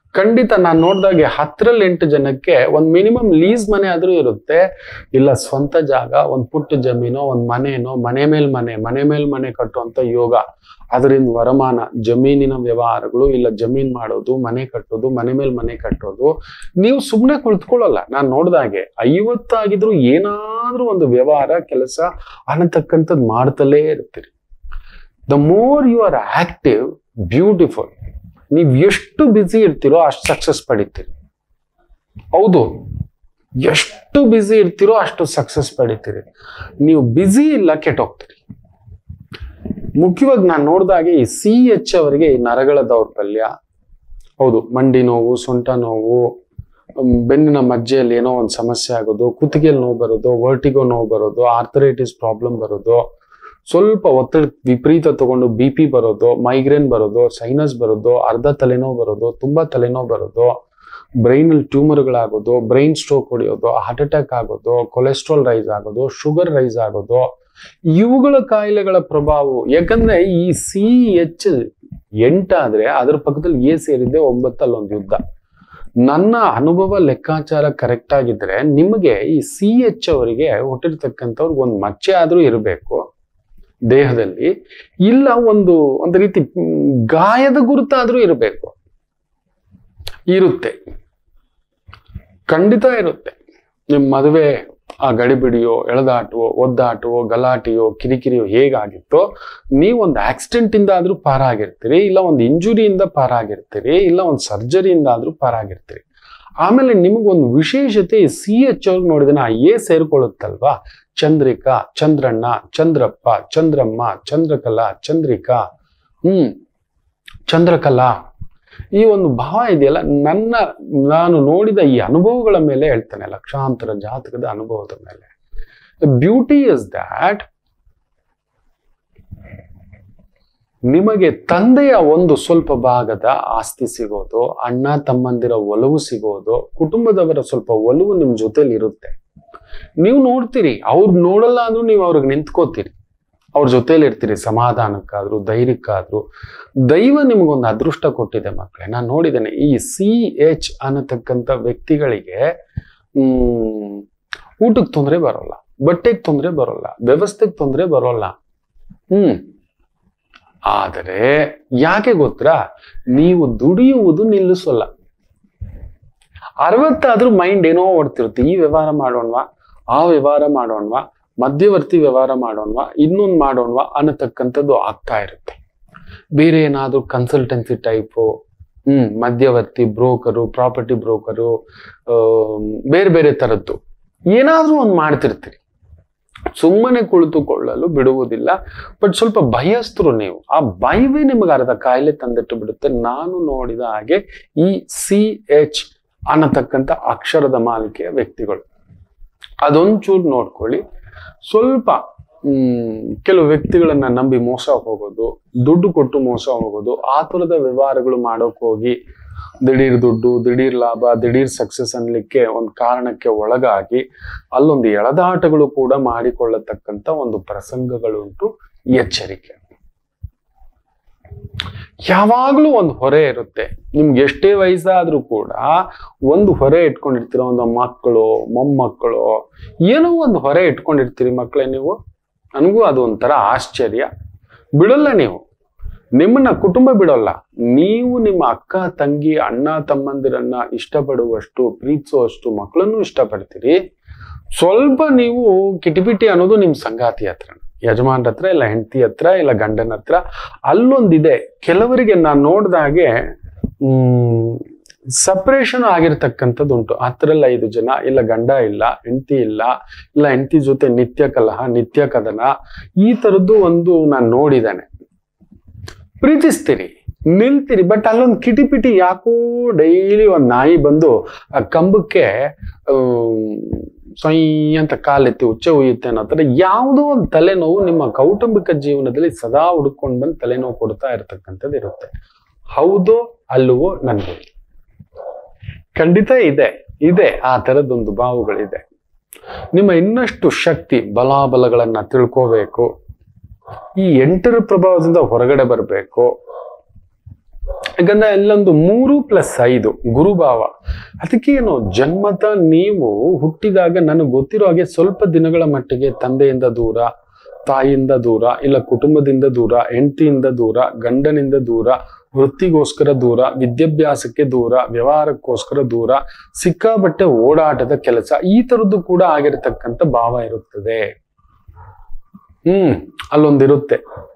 ಖಂಡಿತ ನಾನು ನೋಡ್ದಾಗೆ ಹತ್ತರಲ್ಲಿ ಎಂಟು ಜನಕ್ಕೆ ಒಂದ್ ಮಿನಿಮಮ್ ಲೀಸ್ ಮನೆ ಆದ್ರೂ ಇರುತ್ತೆ ಇಲ್ಲ ಸ್ವಂತ ಜಾಗ ಒಂದ್ ಪುಟ್ಟ ಜಮೀನೋ ಒಂದ್ ಮನೆನೋ ಮನೆ ಮೇಲ್ ಮನೆ ಮನೆ ಮೇಲ್ ಮನೆ ಕಟ್ಟುವಂತ ಯೋಗ ಅದರಿಂದ ವರಮಾನ ಜಮೀನಿನ ವ್ಯವಹಾರಗಳು ಇಲ್ಲ ಜಮೀನ್ ಮಾಡೋದು ಮನೆ ಕಟ್ಟೋದು ಮನೆ ಮೇಲ್ ಮನೆ ಕಟ್ಟೋದು ನೀವು ಸುಮ್ಮನೆ ಕುಳಿತುಕೊಳ್ಳಲ್ಲ ನಾನು ನೋಡ್ದಾಗೆ ಐವತ್ತಾಗಿದ್ರು ಏನಾದ್ರೂ ಒಂದು ವ್ಯವಹಾರ ಕೆಲಸ ಅನ್ನತಕ್ಕಂಥದ್ದು ಮಾಡ್ತಲೇ ಇರ್ತೀರಿ the more you are active beautiful ನೀವು ಎಷ್ಟು ಬ್ಯುಸಿ ಇರ್ತೀರೋ ಅಷ್ಟು ಸಕ್ಸಸ್ ಪಡಿತೀರಿ ಹೌದು ಎಷ್ಟು ಬ್ಯುಸಿ ಇರ್ತೀರೋ ಅಷ್ಟು ಸಕ್ಸಸ್ ಪಡಿತೀರಿ ನೀವು ಬ್ಯುಸಿ ಇಲ್ಲ ಕೆಟ್ಟೋಗ್ತೀರಿ ಮುಖ್ಯವಾಗಿ ನಾನು ನೋಡಿದಾಗೆ ಈ ಸಿ ಎಚ್ ಅವರಿಗೆ ಈ ನರಗಳ ದೌರ್ಬಲ್ಯ ಹೌದು ಮಂಡಿ ನೋವು ಸೊಂಟ ನೋವು ಹ್ಮ್, ಬೆನ್ನಿನ ಮಜ್ಜೆಯಲ್ಲಿ ಏನೋ ಒಂದು ಸಮಸ್ಯೆ ಆಗೋದು ಕುತ್ತಿಗೆಯಲ್ಲಿ ನೋವು ಬರೋದು ವರ್ಟಿಗೋ ನೋವು ಬರೋದು ಆರ್ಥರೈಟಿಸ್ ಪ್ರಾಬ್ಲಮ್ ಬರೋದು ಸ್ವಲ್ಪ ಒತ್ತಡ ವಿಪರೀತ ತಗೊಂಡು ಬಿ ಪಿ ಬರೋದು ಮೈಗ್ರೇನ್ ಬರೋದು ಸೈನಸ್ ಬರೋದು ಅರ್ಧ ತಲೆನೋವು ಬರೋದು ತುಂಬಾ ತಲೆನೋವು ಬರೋದು ಬ್ರೈನ್ ಅಲ್ಲಿ ಟ್ಯೂಮರ್ಗಳಾಗೋದು ಬ್ರೈನ್ ಸ್ಟ್ರೋಕ್ ಹೊಡೆಯೋದು ಹಾರ್ಟ್ ಅಟ್ಯಾಕ್ ಆಗೋದು ಕೊಲೆಸ್ಟ್ರಾಲ್ ರೈಸ್ ಆಗೋದು ಶುಗರ್ ರೈಸ್ ಆಗೋದು ಇವುಗಳ ಕಾಯಿಲೆಗಳ ಪ್ರಭಾವ ಯಾಕಂದ್ರೆ ಈ ಸಿ ಎಚ್ ಎಂಟಾದ್ರೆ ಅದ್ರ ಪಕ್ಕದಲ್ಲಿ ಎ ಸೇರಿದ್ದೆ ಒಂಬತ್ತಲ್ಲಿ ಒಂದು ಯುದ್ಧ ನನ್ನ ಅನುಭವ ಲೆಕ್ಕಾಚಾರ ಕರೆಕ್ಟ್ ಆಗಿದ್ರೆ ನಿಮಗೆ ಈ ಸಿ ಎಚ್ ಅವರಿಗೆ ಹುಟ್ಟಿರ್ತಕ್ಕಂಥವ್ರಿಗೆ ಒಂದು ಮಚ್ಚೆ ಆದ್ರೂ ಇರಬೇಕು ದೇಹದಲ್ಲಿ ಇಲ್ಲ ಒಂದು ಒಂದು ರೀತಿ ಮ್, ಗಾಯದ ಗುರುತಾದ್ರೂ ಇರಬೇಕು ಇರುತ್ತೆ ಖಂಡಿತ ಇರುತ್ತೆ ನಿಮ್ಮ ಮದುವೆ ಆ ಗಡಿಬಿಡಿಯೋ ಎಳೆದಾಟವೋ ಒದ್ದಾಟವೋ ಗಲಾಟೆಯೋ ಕಿರಿಕಿರಿಯೋ ಹೇಗಾಗಿತ್ತೋ ನೀವು ಒಂದು ಆಕ್ಸಿಡೆಂಟ್ ಇಂದ ಆದ್ರೂ ಪಾರಾಗಿರ್ತೀರಿ ಇಲ್ಲ ಒಂದು ಇಂಜುರಿಯಿಂದ ಪಾರಾಗಿರ್ತೀರಿ ಇಲ್ಲ ಒಂದು ಸರ್ಜರಿಯಿಂದ ಆದ್ರೂ ಪಾರಾಗಿರ್ತೀರಿ ಆಮೇಲೆ ನಿಮಗೊಂದು ವಿಶೇಷತೆ ಸಿ ಎಚ್ ಅವ್ರಿಗೆ ನೋಡಿದ್ರೆ ಆ ಎ ಸೇರ್ಕೊಳ್ಳುತ್ತಲ್ವಾ ಚಂದ್ರಿಕಾ ಚಂದ್ರಣ್ಣ ಚಂದ್ರಪ್ಪ ಚಂದ್ರಮ್ಮ ಚಂದ್ರಕಲಾ ಚಂದ್ರಿಕಾ ಹ್ಮ್ ಚಂದ್ರಕಲಾ ಈ ಒಂದು ಭಾವ ಇದೆಯಲ್ಲ ನನ್ನ ನಾನು ನೋಡಿದ ಈ ಅನುಭವಗಳ ಮೇಲೆ ಹೇಳ್ತಾನೆ ಲಕ್ಷಾಂತರ ಜಾತಕದ ಅನುಭವದ ಮೇಲೆ ಬ್ಯೂಟಿ ಇಸ್ ದ್ಯಾಟ್ ನಿಮಗೆ ತಂದೆಯ ಒಂದು ಸ್ವಲ್ಪ ಭಾಗದ ಆಸ್ತಿ ಸಿಗೋದು ಅಣ್ಣ ತಮ್ಮಂದಿರ ಒಲವು ಸಿಗೋದು ಕುಟುಂಬದವರ ಸ್ವಲ್ಪ ಒಲವು ನಿಮ್ ಜೊತೆಲಿ ಇರುತ್ತೆ ನೀವು ನೋಡ್ತೀರಿ ಅವ್ರು ನೋಡಲ್ಲ ಅಂದ್ರೂ ನೀವು ಅವ್ರಿಗೆ ನಿಂತ್ಕೋತೀರಿ ಅವ್ರ ಜೊತೆಲಿ ಇರ್ತೀರಿ ಸಮಾಧಾನಕ್ಕಾದ್ರೂ ಧೈರ್ಯಕ್ಕಾದ್ರೂ ದೈವ ನಿಮಗೊಂದು ಅದೃಷ್ಟ ಕೊಟ್ಟಿದೆ ಮಕ್ಕಳೇ ನಾನು ನೋಡಿದ್ದೇನೆ ಈ ಸಿ ಎಚ್ ಅನ್ನತಕ್ಕಂಥ ವ್ಯಕ್ತಿಗಳಿಗೆ ಹ್ಮ್ ಊಟಕ್ಕೆ ತೊಂದರೆ ಬರೋಲ್ಲ ಬಟ್ಟೆಗೆ ತೊಂದರೆ ಬರೋಲ್ಲ ವ್ಯವಸ್ಥೆಗೆ ತೊಂದರೆ ಬರೋಲ್ಲ ಹ್ಮ್ ಆದರೆ ಯಾಕೆ ಗೊತ್ತಾ ನೀವು ದುಡಿಯುವುದು ನಿಲ್ಲಿಸೋಲ್ಲ ಅರವತ್ತಾದ್ರೂ ಮೈಂಡ್ ಏನೋ ಓಡ್ತಿರುತ್ತೆ ಈ ವ್ಯವಹಾರ ಮಾಡೋಣವಾ ಆ ವ್ಯವಹಾರ ಮಾಡೋಣವಾ ಮಧ್ಯವರ್ತಿ ವ್ಯವಹಾರ ಮಾಡೋಣವಾ ಇನ್ನೊಂದು ಮಾಡೋಣವಾ ಅನ್ನತಕ್ಕಂಥದ್ದು ಆಗ್ತಾ ಇರುತ್ತೆ ಬೇರೆ ಏನಾದ್ರೂ ಕನ್ಸಲ್ಟೆನ್ಸಿ ಟೈಪು ಹ್ಮ್ ಮಧ್ಯವರ್ತಿ ಬ್ರೋಕರು ಪ್ರಾಪರ್ಟಿ ಬ್ರೋಕರು ಬೇರೆ ಬೇರೆ ತರದ್ದು ಏನಾದ್ರೂ ಒಂದು ಮಾಡ್ತಿರ್ತೀರಿ ಸುಮ್ಮನೆ ಕುಳಿತುಕೊಳ್ಳಲು ಬಿಡುವುದಿಲ್ಲ ಬಟ್ ಸ್ವಲ್ಪ ಭಯಸ್ಥರು ನೀವು ಆ ಭಯವೇ ನಿಮಗೆ ಅರ್ಧ ಕಾಯಿಲೆ ತಂದಿಟ್ಟು ಬಿಡುತ್ತೆ ನಾನು ನೋಡಿದ ಹಾಗೆ ಈ ಸಿ ಎಚ್ ಅನ್ನತಕ್ಕಂಥ ಅಕ್ಷರದ ಮಾಲಿಕೆಯ ವ್ಯಕ್ತಿಗಳು ಅದೊಂಚೂರು ನೋಡ್ಕೊಳ್ಳಿ ಸ್ವಲ್ಪ ಹ್ಮ್ ಕೆಲವು ವ್ಯಕ್ತಿಗಳನ್ನ ನಂಬಿ ಮೋಸ ಹೋಗೋದು ದುಡ್ಡು ಕೊಟ್ಟು ಮೋಸ ಹೋಗೋದು ಆ ಥರದ ವ್ಯವಹಾರಗಳು ಮಾಡೋಕ್ ಹೋಗಿ ದಿಢೀರ್ ದುಡ್ಡು ದಿಢೀರ್ ಲಾಭ ದಿಢೀರ್ ಸಕ್ಸಸ್ ಅನ್ಲಿಕ್ಕೆ ಒಂದು ಕಾರಣಕ್ಕೆ ಒಳಗಾಗಿ ಅಲ್ಲೊಂದು ಎಳೆದಾಟಗಳು ಕೂಡ ಮಾಡಿಕೊಳ್ಳತಕ್ಕಂತ ಒಂದು ಪ್ರಸಂಗಗಳುಂಟು ಎಚ್ಚರಿಕೆ ಯಾವಾಗ್ಲೂ ಒಂದು ಹೊರೆ ಇರುತ್ತೆ ನಿಮ್ಗೆ ಎಷ್ಟೇ ವಯಸ್ಸಾದ್ರೂ ಕೂಡ ಒಂದು ಹೊರೆ ಇಟ್ಕೊಂಡಿರ್ತೀರ ಒಂದು ಮಕ್ಕಳು ಮೊಮ್ಮಕ್ಕಳು ಏನೋ ಒಂದು ಹೊರೆ ಇಟ್ಕೊಂಡಿರ್ತೀರಿ ಮಕ್ಕಳೇ ನೀವು ನನಗೂ ಅದು ಒಂಥರ ಆಶ್ಚರ್ಯ ಬಿಡಲ್ಲ ನೀವು ನಿಮ್ಮನ್ನ ಕುಟುಂಬ ಬಿಡೋಲ್ಲ ನೀವು ನಿಮ್ಮ ಅಕ್ಕ ತಂಗಿ ಅಣ್ಣ ತಮ್ಮಂದಿರನ್ನ ಇಷ್ಟಪಡುವಷ್ಟು ಪ್ರೀತಿಸುವಷ್ಟು ಮಕ್ಕಳನ್ನು ಇಷ್ಟಪಡ್ತೀರಿ ಸ್ವಲ್ಪ ನೀವು ಕಿಟಿಪಿಟಿ ಅನ್ನೋದು ನಿಮ್ ಸಂಗಾತಿ ಹತ್ರ ಯಜಮಾನ್ರ ಹತ್ರ ಇಲ್ಲ ಹೆಂಡತಿ ಹತ್ರ ಇಲ್ಲ ಗಂಡನ ಹತ್ರ ಅಲ್ಲೊಂದಿದೆ ಕೆಲವರಿಗೆ ನಾನು ನೋಡ್ದಾಗೆ ಹ್ಮ್ ಸಪ್ರೇಷನ್ ಆಗಿರ್ತಕ್ಕಂಥದ್ದು ಉಂಟು ಹತ್ತರಲ್ಲಿ ಐದು ಜನ ಇಲ್ಲ ಗಂಡ ಇಲ್ಲ ಹೆಂಡತಿ ಇಲ್ಲ ಇಲ್ಲ ಹೆಂಡತಿ ಜೊತೆ ನಿತ್ಯ ಕಲಹ ನಿತ್ಯ ಕದನ ಈ ತರದ್ದು ಒಂದು ನಾನು ನೋಡಿದ್ದೇನೆ ಪ್ರೀತಿಸ್ತೀರಿ ನಿಲ್ತೀರಿ ಬಟ್ ಅಲ್ಲೊಂದು ಕಿಟಿಪಿಟಿ ಯಾಕೋ ಡೈಲಿ ಒಂದ್ ನಾಯಿ ಬಂದು ಆ ಕಂಬಕ್ಕೆ ಸೊಯ್ ಅಂತ ಕಾಲೆತ್ತಿ ಉಚ್ಚೆ ಉಯ್ಯುತ್ತೆ ಅನ್ನೋ ತರ ಯಾವುದೋ ಒಂದು ತಲೆನೋವು ನಿಮ್ಮ ಕೌಟುಂಬಿಕ ಜೀವನದಲ್ಲಿ ಸದಾ ಹುಡ್ಕೊಂಡು ಬಂದು ತಲೆನೋವು ಕೊಡ್ತಾ ಇರತಕ್ಕಂಥದ್ದು ಇರುತ್ತೆ ಹೌದೋ ಅಲ್ಲವೋ ನನ್ಗೆ ಖಂಡಿತ ಇದೆ ಇದೆ ಆ ತರದೊಂದು ಭಾವಗಳಿದೆ ನಿಮ್ಮ ಇನ್ನಷ್ಟು ಶಕ್ತಿ ಬಲಾಬಲಗಳನ್ನ ತಿಳ್ಕೋಬೇಕು ಈ ಎಂಟರ ಪ್ರಭಾವದಿಂದ ಹೊರಗಡೆ ಬರಬೇಕು ಯಾಕಂದ್ರೆ ಅಲ್ಲೊಂದು ಮೂರು ಪ್ಲಸ್ ಐದು ಗುರುಭಾವ ಅದಕ್ಕೆ ಏನು ಜನ್ಮತ ನೀವು ಹುಟ್ಟಿದಾಗ ನನಗೆ ಗೊತ್ತಿರೋ ಹಾಗೆ ಸ್ವಲ್ಪ ದಿನಗಳ ಮಟ್ಟಿಗೆ ತಂದೆಯಿಂದ ದೂರ ತಾಯಿಯಿಂದ ದೂರ ಇಲ್ಲ ಕುಟುಂಬದಿಂದ ದೂರ ಹೆಂಡತಿಯಿಂದ ದೂರ ಗಂಡನಿಂದ ದೂರ ವೃತ್ತಿಗೋಸ್ಕರ ದೂರ ವಿದ್ಯಾಭ್ಯಾಸಕ್ಕೆ ದೂರ ವ್ಯವಹಾರಕ್ಕೋಸ್ಕರ ದೂರ ಸಿಕ್ಕಾಬಟ್ಟೆ ಓಡಾಟದ ಕೆಲಸ ಈ ತರದ್ದು ಕೂಡ ಆಗಿರತಕ್ಕಂಥ ಭಾವ ಇರುತ್ತದೆ ಹ್ಮ್ ಅಲ್ಲೊಂದಿರುತ್ತೆ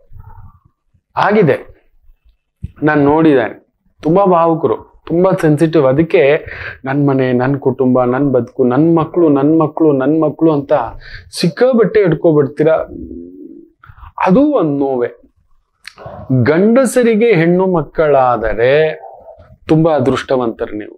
ಆಗಿದೆ ನಾನು ನೋಡಿದ್ದೇನೆ ತುಂಬಾ ಭಾವುಕರು ತುಂಬಾ ಸೆನ್ಸಿಟಿವ್ ಅದಕ್ಕೆ ನನ್ನ ಮನೆ ನನ್ನ ಕುಟುಂಬ ನನ್ನ ಬದುಕು ನನ್ನ ಮಕ್ಕಳು ನನ್ನ ಮಕ್ಕಳು ನನ್ನ ಮಕ್ಕಳು ಅಂತ ಸಿಕ್ಕಾಬಟ್ಟೆ ಇಟ್ಕೊಬಿಡ್ತೀರಾ ಅದು ಒಂದು ನೋವೆ ಗಂಡಸರಿಗೆ ಹೆಣ್ಣು ಮಕ್ಕಳಾದರೆ ತುಂಬಾ ಅದೃಷ್ಟವಂತರು ನೀವು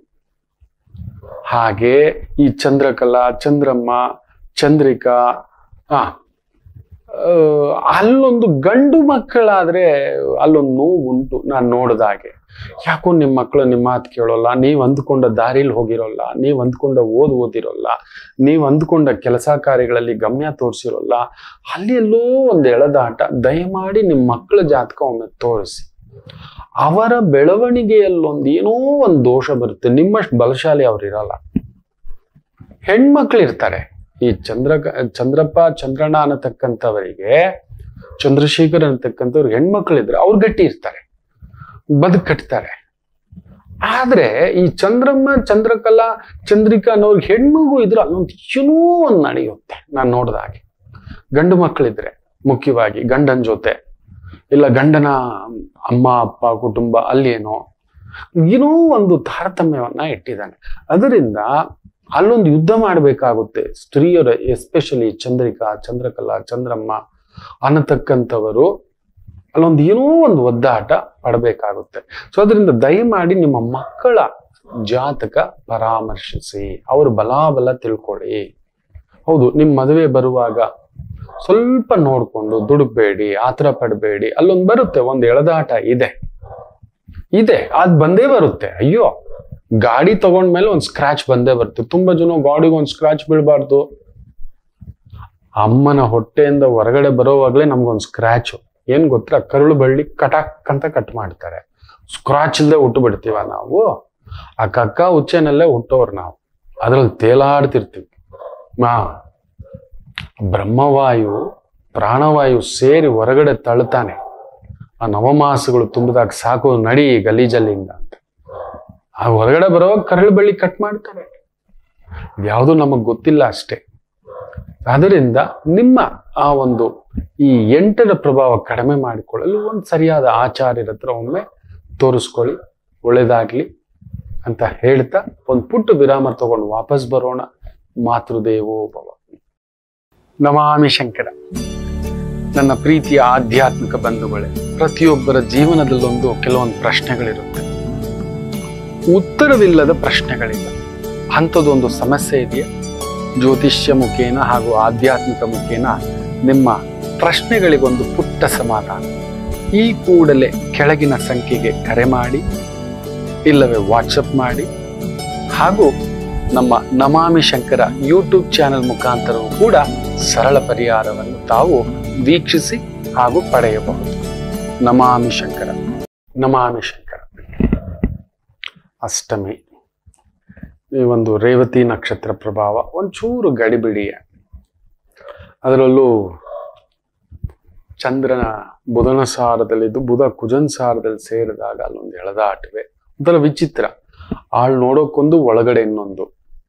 ಹಾಗೆ ಈ ಚಂದ್ರಕಲಾ ಚಂದ್ರಮ್ಮ ಚಂದ್ರಿಕಾ ಆ ಆ, ಅಲ್ಲೊಂದು ಗಂಡು ಮಕ್ಕಳಾದ್ರೆ ಅಲ್ಲೊಂದು ನೋವು ಉಂಟು ನಾನು ನೋಡ್ದಾಗೆ ಯಾಕೋ ನಿಮ್ಮ ಮಕ್ಕಳು ನಿಮ್ಮ ಮಾತು ಕೇಳೋಲ್ಲ ನೀವು ಅಂದ್ಕೊಂಡ ದಾರಿಲಿ ಹೋಗಿರೋಲ್ಲ ನೀವು ಅಂದ್ಕೊಂಡ ಓದ್ ಓದಿರೋಲ್ಲ ನೀವು ಅಂದ್ಕೊಂಡ ಕೆಲಸ ಕಾರ್ಯಗಳಲ್ಲಿ ಗಮ್ಯ ತೋರಿಸಿರೋಲ್ಲ ಅಲ್ಲಿ ಎಲ್ಲೋ ಒಂದು ಎಳೆದಾಟ ದಯಮಾಡಿ ನಿಮ್ಮ ಮಕ್ಕಳ ಜಾತಕ ಒಮ್ಮೆ ತೋರಿಸಿ ಅವರ ಬೆಳವಣಿಗೆಯಲ್ಲೊಂದು ಏನೋ ಒಂದು ದೋಷ ಬರುತ್ತೆ ನಿಮ್ಮಷ್ಟು ಬಲಶಾಲಿ ಅವ್ರು ಇರಲ್ಲ ಹೆಣ್ಮಕ್ಳು ಇರ್ತಾರೆ ಈ ಚಂದ್ರ ಚಂದ್ರಪ್ಪ ಚಂದ್ರಣ್ಣ ಅನ್ನತಕ್ಕಂಥವರಿಗೆ ಚಂದ್ರಶೇಖರ್ ಅನ್ನತಕ್ಕಂಥವ್ರು ಹೆಣ್ಮಕ್ಳಿದ್ರೆ ಅವ್ರು ಗಟ್ಟಿ ಇರ್ತಾರೆ ಬದುಕು ಕಟ್ತಾರೆ ಆದ್ರೆ ಈ ಚಂದ್ರಮ್ಮ ಚಂದ್ರಕಲಾ ಚಂದ್ರಿಕಾ ಅನ್ನೋರ್ಗೆ ಹೆಣ್ಮಗು ಇದ್ರೆ ಅಲ್ಲೊಂದು ಏನೋ ಒಂದು ನಡೆಯುತ್ತೆ ನಾನು ನೋಡ್ದ ಹಾಗೆ ಗಂಡು ಮಕ್ಕಳಿದ್ರೆ ಮುಖ್ಯವಾಗಿ ಗಂಡನ ಜೊತೆ ಇಲ್ಲ ಗಂಡನ ಅಮ್ಮ ಅಪ್ಪ ಕುಟುಂಬ ಅಲ್ಲಿ ಏನೋ ಏನೋ ಒಂದು ತಾರತಮ್ಯವನ್ನ ಇಟ್ಟಿದ್ದಾನೆ ಅದರಿಂದ ಅಲ್ಲೊಂದು ಯುದ್ಧ ಮಾಡಬೇಕಾಗುತ್ತೆ ಸ್ತ್ರೀಯರು ಎಸ್ಪೆಷಲಿ ಚಂದ್ರಿಕಾ ಚಂದ್ರಕಲಾ ಚಂದ್ರಮ್ಮ ಅನ್ನತಕ್ಕಂಥವರು ಅಲ್ಲೊಂದು ಏನೋ ಒಂದು ಒದ್ದಾಟ ಪಡಬೇಕಾಗುತ್ತೆ ಸೊ ಅದರಿಂದ ದಯಮಾಡಿ ನಿಮ್ಮ ಮಕ್ಕಳ ಜಾತಕ ಪರಾಮರ್ಶಿಸಿ ಅವ್ರ ಬಲಾಬಲ ತಿಳ್ಕೊಳ್ಳಿ ಹೌದು ನಿಮ್ಮ ಮದುವೆ ಬರುವಾಗ ಸ್ವಲ್ಪ ನೋಡ್ಕೊಂಡು ದುಡುಕ್ಬೇಡಿ ಆತರ ಪಡಬೇಡಿ ಅಲ್ಲೊಂದು ಬರುತ್ತೆ ಒಂದು ಎಳೆದಾಟ ಇದೆ ಇದೆ ಅದ್ ಬಂದೇ ಬರುತ್ತೆ ಅಯ್ಯೋ ಗಾಡಿ ತಗೊಂಡ್ಮೇಲೆ ಒಂದು ಸ್ಕ್ರಾಚ್ ಬಂದೇ ಬರುತ್ತೆ ತುಂಬಾ ಜನ ಗಾಡಿಗೆ ಒಂದು ಸ್ಕ್ರಾಚ್ ಬೀಳಬಾರ್ದು ಅಮ್ಮನ ಹೊಟ್ಟೆಯಿಂದ ಹೊರಗಡೆ ಬರೋವಾಗ್ಲೇ ನಮ್ಗೊಂದು ಸ್ಕ್ರಾಚ್ ಏನ್ ಗೊತ್ತಾ ಕರುಳು ಬಳ್ಳಿ ಕಟಾಕ್ ಅಂತ ಕಟ್ ಮಾಡ್ತಾರೆ ಸ್ಕ್ರಾಚ್ ಇಲ್ಲದೆ ಹುಟ್ಟು ಬಿಡ್ತೀವ ನಾವು ಆ ಕಕ್ಕ ಉಚ್ಚೆನಲ್ಲೇ ಹುಟ್ಟೋರು ನಾವು ಅದ್ರಲ್ಲಿ ತೇಲಾಡ್ತಿರ್ತೀವಿ ಮಾ ಬ್ರಹ್ಮವಾಯು ಪ್ರಾಣವಾಯು ಸೇರಿ ಹೊರಗಡೆ ತಳ್ತಾನೆ ಆ ನವಮಾಸಗಳು ತುಂಬಿದಾಗ ಸಾಕು ನಡಿ ಗಲೀಜಲ್ಲಿಂದ ಅಂತ ಆ ಹೊರಗಡೆ ಬರೋವಾಗ ಕರಳು ಬಳ್ಳಿ ಕಟ್ ಮಾಡ್ತಾರೆ ಯಾವುದು ನಮಗ್ ಗೊತ್ತಿಲ್ಲ ಅಷ್ಟೇ ಅದರಿಂದ ನಿಮ್ಮ ಆ ಒಂದು ಈ ಎಂಟರ ಪ್ರಭಾವ ಕಡಿಮೆ ಮಾಡಿಕೊಳ್ಳಲು ಒಂದು ಸರಿಯಾದ ಆಚಾರ್ಯರ ಹತ್ರ ಒಮ್ಮೆ ತೋರಿಸ್ಕೊಳ್ಳಿ ಒಳ್ಳೇದಾಗ್ಲಿ ಅಂತ ಹೇಳ್ತಾ ಒಂದು ಪುಟ್ಟ ವಿರಾಮ ತಗೊಂಡು ವಾಪಸ್ ಬರೋಣ ಮಾತೃದೇವೋ ಭವ ನಮಾಮಿ ಶಂಕರ ನನ್ನ ಪ್ರೀತಿಯ ಆಧ್ಯಾತ್ಮಿಕ ಬಂಧುಗಳೇ ಪ್ರತಿಯೊಬ್ಬರ ಜೀವನದಲ್ಲೊಂದು ಕೆಲವೊಂದು ಪ್ರಶ್ನೆಗಳಿರುತ್ತೆ ಉತ್ತರವಿಲ್ಲದ ಪ್ರಶ್ನೆಗಳಿಲ್ಲ ಅಂಥದ್ದೊಂದು ಸಮಸ್ಯೆ ಇದೆಯಾ ಜ್ಯೋತಿಷ್ಯ ಮುಖೇನ ಹಾಗೂ ಆಧ್ಯಾತ್ಮಿಕ ಮುಖೇನ ನಿಮ್ಮ ಪ್ರಶ್ನೆಗಳಿಗೊಂದು ಪುಟ್ಟ ಸಮಾಧಾನ ಈ ಕೂಡಲೇ ಕೆಳಗಿನ ಸಂಖ್ಯೆಗೆ ಕರೆ ಮಾಡಿ ಇಲ್ಲವೇ ವಾಟ್ಸಪ್ ಮಾಡಿ ಹಾಗೂ ನಮ್ಮ ನಮಾಮಿ ಶಂಕರ ಯೂಟ್ಯೂಬ್ ಚಾನೆಲ್ ಮುಖಾಂತರವೂ ಕೂಡ ಸರಳ ಪರಿಹಾರವನ್ನು ತಾವು ವೀಕ್ಷಿಸಿ ಹಾಗೂ ಪಡೆಯಬಹುದು ನಮಾಮಿ ಶಂಕರ ನಮಾಮಿ ಶಂಕರ ಅಷ್ಟಮಿ ಈ ಒಂದು ರೇವತಿ ನಕ್ಷತ್ರ ಪ್ರಭಾವ ಒಂಚೂರು ಗಡಿಬಿಡಿಯ ಅದರಲ್ಲೂ ಚಂದ್ರನ ಬುಧನ ಸಾರದಲ್ಲಿದ್ದು ಬುಧ ಕುಜನ್ ಸಾರದಲ್ಲಿ ಸೇರಿದಾಗ ಅಲ್ಲೊಂದು ಎಳೆದಾಟವೆ ಒಂಥರ ವಿಚಿತ್ರ ಆಳ್ ನೋಡೋಕ್ಕೊಂದು ಒಳಗಡೆ ಇನ್ನೊಂದು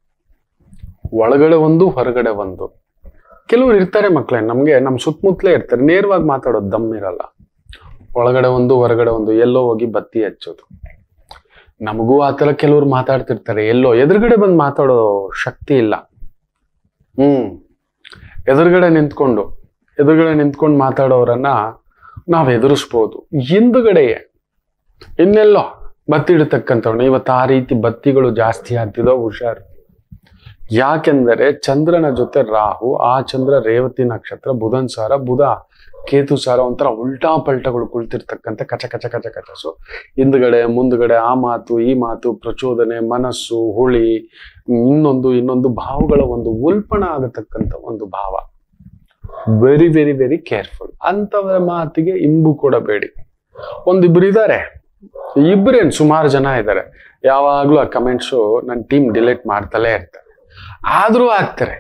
ಒಳಗಡೆ ಒಂದು ಹೊರಗಡೆ ಒಂದು ಕೆಲವ್ರು ಇರ್ತಾರೆ ಮಕ್ಕಳೇ ನಮ್ಗೆ ನಮ್ಮ ಸುತ್ತಮುತ್ತಲೇ ಇರ್ತಾರೆ ನೇರವಾಗಿ ಮಾತಾಡೋದು ದಮ್ ಇರಲ್ಲ ಒಳಗಡೆ ಒಂದು ಹೊರಗಡೆ ಒಂದು ಎಲ್ಲೋ ಹೋಗಿ ಬತ್ತಿ ಹಚ್ಚೋದು ನಮಗೂ ಆ ಥರ ಕೆಲವ್ರು ಮಾತಾಡ್ತಿರ್ತಾರೆ ಎಲ್ಲೋ ಎದುರುಗಡೆ ಬಂದು ಮಾತಾಡೋ ಶಕ್ತಿ ಇಲ್ಲ ಹ್ಮ್ ಎದುರುಗಡೆ ನಿಂತ್ಕೊಂಡು ಎದುರುಗಡೆ ನಿಂತ್ಕೊಂಡು ಮಾತಾಡೋರನ್ನ ನಾವು ಎದುರಿಸ್ಬೋದು ಹಿಂದುಗಡೆಯೇ ಇನ್ನೆಲ್ಲೋ ಬತ್ತಿ ಇಡತಕ್ಕಂಥವ್ರು ಇವತ್ತು ಆ ರೀತಿ ಬತ್ತಿಗಳು ಜಾಸ್ತಿ ಆಗ್ತಿದೋ ಹುಷಾರು ಯಾಕೆಂದರೆ ಚಂದ್ರನ ಜೊತೆ ರಾಹು ಆ ಚಂದ್ರ ರೇವತಿ ನಕ್ಷತ್ರ ಬುಧನ್ ಸಾರ ಬುಧ ಕೇತು ಸಾರ ಒಂಥರ ಉಲ್ಟಾ ಪಲ್ಟಗಳು ಕುಳಿತಿರ್ತಕ್ಕಂಥ ಕಚ ಕಚ ಕಚ ಕಚಸು ಹಿಂದ್ಗಡೆ ಮುಂದ್ಗಡೆ ಆ ಮಾತು ಈ ಮಾತು ಪ್ರಚೋದನೆ ಮನಸ್ಸು ಹುಳಿ ಇನ್ನೊಂದು ಇನ್ನೊಂದು ಭಾವಗಳ ಒಂದು ಉಲ್ಪಣ ಆಗತಕ್ಕಂಥ ಒಂದು ಭಾವ ವೆರಿ ವೆರಿ ವೆರಿ ಕೇರ್ಫುಲ್ ಅಂತವರ ಮಾತಿಗೆ ಇಂಬು ಕೊಡಬೇಡಿ ಒಂದಿಬ್ರು ಇದ್ದಾರೆ ಇಬ್ಬರೇನು ಸುಮಾರು ಜನ ಇದ್ದಾರೆ ಯಾವಾಗಲೂ ಆ ಕಮೆಂಟ್ಸು ನನ್ನ ಟೀಮ್ ಡಿಲೀಟ್ ಮಾಡ್ತಲೇ ಇರ್ತಾರೆ ಆದರೂ ಆಗ್ತಾರೆ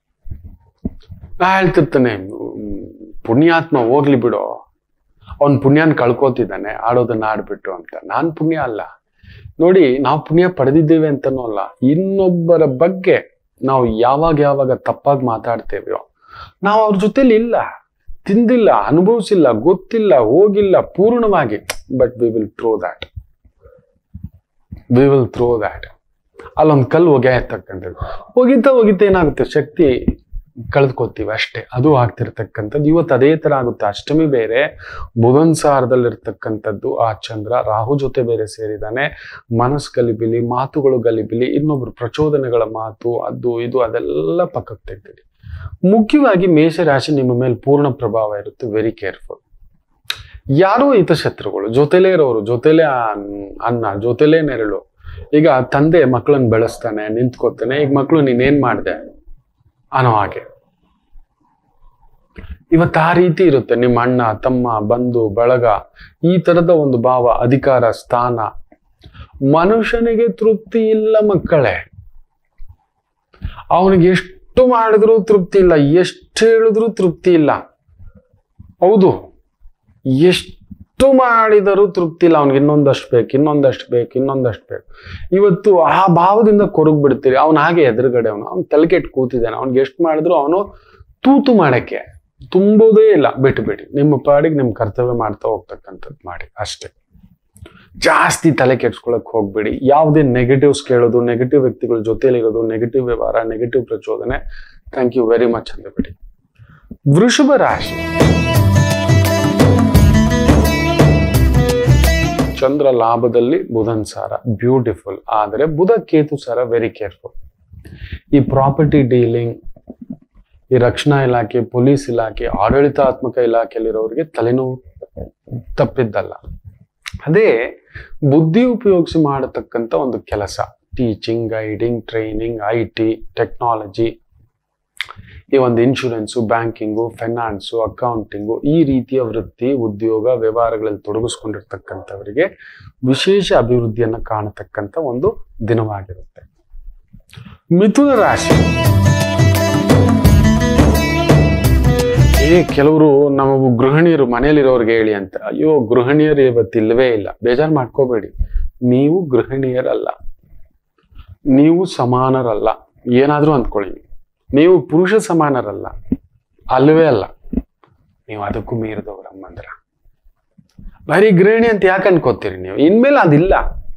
ನಾ ಹೇಳ್ತಿರ್ತಾನೆ "ಹ್ಮ್, ಪುಣ್ಯಾತ್ಮ ಹೋಗ್ಲಿ ಬಿಡು ಅವ್ನ್ ಪುಣ್ಯನ ಕಳ್ಕೊತಿದ್ದಾನೆ ಆಡೋದನ್ನ ಆಡ್ಬಿಟ್ಟು ಅಂತ ನಾನ್ ಪುಣ್ಯ ಅಲ್ಲ ನೋಡಿ ನಾವು ಪುಣ್ಯ ಪಡೆದಿದ್ದೇವೆ ಅಂತನೂ ಅಲ್ಲ ಇನ್ನೊಬ್ಬರ ಬಗ್ಗೆ ನಾವು ಯಾವಾಗ ಯಾವಾಗ ತಪ್ಪಾಗಿ ಮಾತಾಡ್ತೇವೆಯೋ ನಾವು ಅವ್ರ ಜೊತೆಲಿ ಇಲ್ಲ ತಿಂದಿಲ್ಲ ಅನುಭವಿಸಿಲ್ಲ ಗೊತ್ತಿಲ್ಲ ಹೋಗಿಲ್ಲ ಪೂರ್ಣವಾಗಿ but we will throw that we will throw that ಅಲ್ಲೊಂದು ಕಲ್ಲು ಒಗೆಯತಕ್ಕಂಥದ್ದು ಹೋಗಿದ್ದ ಹೋಗಿದ್ದ ಏನಾಗುತ್ತೆ ಶಕ್ತಿ ಕಳೆದ್ಕೋತೀವಿ ಅಷ್ಟೇ ಅದು ಆಗ್ತಿರ್ತಕ್ಕಂಥದ್ದು ಇವತ್ತು ಅದೇ ತರ ಆಗುತ್ತೆ ಅಷ್ಟಮಿ ಬೇರೆ ಬುಧನ್ ಸಾರದಲ್ಲಿರ್ತಕ್ಕಂಥದ್ದು ಆ ಚಂದ್ರ ರಾಹು ಜೊತೆ ಬೇರೆ ಸೇರಿದಾನೆ ಮನಸ್ಸು ಗಲಿಬಿಲಿ ಮಾತುಗಳು ಗಲಿಬಿಲಿ ಇನ್ನೊಬ್ರು ಪ್ರಚೋದನೆಗಳ ಮಾತು ಅದು ಇದು ಅದೆಲ್ಲ ಪಕ್ಕಕ್ಕೆ ತೆಗ್ದಿಡಿ ಮುಖ್ಯವಾಗಿ ಮೇಷರಾಶಿ ನಿಮ್ಮ ಮೇಲೆ ಪೂರ್ಣ ಪ್ರಭಾವ ಇರುತ್ತೆ ವೆರಿ ಕೇರ್ಫುಲ್ ಯಾರೋ ಹಿತಶತ್ರುಗಳು ಜೊತೆಲೇ ಇರೋರು ಜೊತೆಲೇ ಅನ್- ಅನ್ನ ಜೊತೆಲೇ ನೆರಳು ಈಗ ತಂದೆ ಮಕ್ಕಳನ್ನ ಬೆಳೆಸ್ತಾನೆ ನಿಂತ್ಕೋತಾನೆ ಈಗ ಮಕ್ಕಳು ನೀನೇನ್ ಮಾಡ್ದೆ ಅನ್ನೋ ಹಾಗೆ ಇವತ್ತು ಆ ರೀತಿ ಇರುತ್ತೆ ನಿಮ್ಮ ಅಣ್ಣ ತಮ್ಮ ಬಂಧು ಬಳಗ ಈ ತರದ ಒಂದು ಭಾವ ಅಧಿಕಾರ ಸ್ಥಾನ ಮನುಷ್ಯನಿಗೆ ತೃಪ್ತಿ ಇಲ್ಲ ಮಕ್ಕಳೇ ಅವನಿಗೆ ಎಷ್ಟು ಮಾಡಿದ್ರೂ ತೃಪ್ತಿ ಇಲ್ಲ ಎಷ್ಟು ಹೇಳಿದ್ರೂ ತೃಪ್ತಿ ಇಲ್ಲ ಹೌದು ಎಷ್ಟು ಮಾಡಿದರೂ ತೃಪ್ತಿ ಇಲ್ಲ ಅವ್ನಿಗೆ ಇನ್ನೊಂದಷ್ಟು ಬೇಕು ಇನ್ನೊಂದಷ್ಟು ಬೇಕು ಇನ್ನೊಂದಷ್ಟು ಬೇಕು ಇವತ್ತು ಆ ಭಾವದಿಂದ ಕೊರಗ್ ಬಿಡ್ತೀರಿ ಅವನು ಹಾಗೆ ಎದುರುಗಡೆ ಅವನು ಅವ್ನು ತಲೆಕೆಟ್ಟು ಕೂತಿದ್ದಾನೆ ಅವ್ನಿಗೆ ಎಷ್ಟು ಮಾಡಿದ್ರು ಅವನು ತೂತು ಮಾಡಕ್ಕೆ ತುಂಬೋದೇ ಇಲ್ಲ ಬಿಟ್ಟು ಬಿಡಿ ನಿಮ್ಮ ಪಾಡಿಗೆ ನಿಮ್ಮ ಕರ್ತವ್ಯ ಮಾಡ್ತಾ ಹೋಗ್ತಕ್ಕಂಥದ್ದು ಮಾಡಿ ಅಷ್ಟೇ ಜಾಸ್ತಿ ತಲೆ ಕೆಡ್ಸ್ಕೊಳಕ್ ಹೋಗ್ಬೇಡಿ ಯಾವುದೇ ನೆಗೆಟಿವ್ಸ್ ಕೇಳೋದು ನೆಗೆಟಿವ್ ವ್ಯಕ್ತಿಗಳ ಜೊತೆಲಿರೋದು ನೆಗೆಟಿವ್ ವ್ಯವಹಾರ ನೆಗೆಟಿವ್ ಪ್ರಚೋದನೆ ಥ್ಯಾಂಕ್ ಯು ವೆರಿ ಮಚ್ ಅಂದ್ಬಿಡಿ ವೃಷಭ ರಾಶಿ ಚಂದ್ರ ಲಾಭದಲ್ಲಿ ಬುಧನ್ ಸಾರ ಬ್ಯೂಟಿಫುಲ್ ಆದರೆ ಬುಧ ಕೇತು ಸಾರ ವೆರಿ ಕೇರ್ಫುಲ್ ಈ ಪ್ರಾಪರ್ಟಿ ಡೀಲಿಂಗ್ ಈ ರಕ್ಷಣಾ ಇಲಾಖೆ ಪೊಲೀಸ್ ಇಲಾಖೆ ಆಡಳಿತಾತ್ಮಕ ಇಲಾಖೆಯಲ್ಲಿರೋರಿಗೆ ತಲೆನೋವು ತಪ್ಪಿದ್ದಲ್ಲ ಅದೇ ಬುದ್ಧಿ ಉಪಯೋಗಿಸಿ ಮಾಡತಕ್ಕಂಥ ಒಂದು ಕೆಲಸ teaching guiding training I T technology ಈ ಒಂದು ಇನ್ಶೂರೆನ್ಸು ಬ್ಯಾಂಕಿಂಗು ಫೈನಾನ್ಸು ಅಕೌಂಟಿಂಗು ಈ ರೀತಿಯ ವೃತ್ತಿ ಉದ್ಯೋಗ ವ್ಯವಹಾರಗಳಲ್ಲಿ ತೊಡಗಿಸ್ಕೊಂಡಿರ್ತಕ್ಕಂಥವರಿಗೆ ವಿಶೇಷ ಅಭಿವೃದ್ಧಿಯನ್ನು ಕಾಣತಕ್ಕಂಥ ಒಂದು ದಿನವಾಗಿರುತ್ತೆ ಮಿಥುನ ರಾಶಿ ಏ ಕೆಲವರು ನಮ್ಮ ಗೃಹಿಣಿಯರು ಮನೆಯಲ್ಲಿರೋರ್ಗೆ ಹೇಳಿ ಅಂತ ಅಯ್ಯೋ ಗೃಹಿಣಿಯರು ಇವತ್ತು ಇಲ್ಲವೇ ಇಲ್ಲ ಬೇಜಾರು ಮಾಡ್ಕೋಬೇಡಿ ನೀವು ಗೃಹಿಣಿಯರಲ್ಲ ನೀವು ಸಮಾನರಲ್ಲ ಏನಾದ್ರೂ ಅಂದ್ಕೊಳ್ಳಿ ನೀವು ಪುರುಷ ಸಮಾನರಲ್ಲ ಅಲ್ಲವೇ ಅಲ್ಲ ನೀವು ಅದಕ್ಕೂ ಮೀರಿದವರಮ್ಮಂದ್ರ ಬರೀ ಗೃಹಿಣಿ ಅಂತ ಯಾಕೆ ಅನ್ಕೋತೀರಿ ನೀವು ಇನ್ಮೇಲೆ ಅದಿಲ್ಲ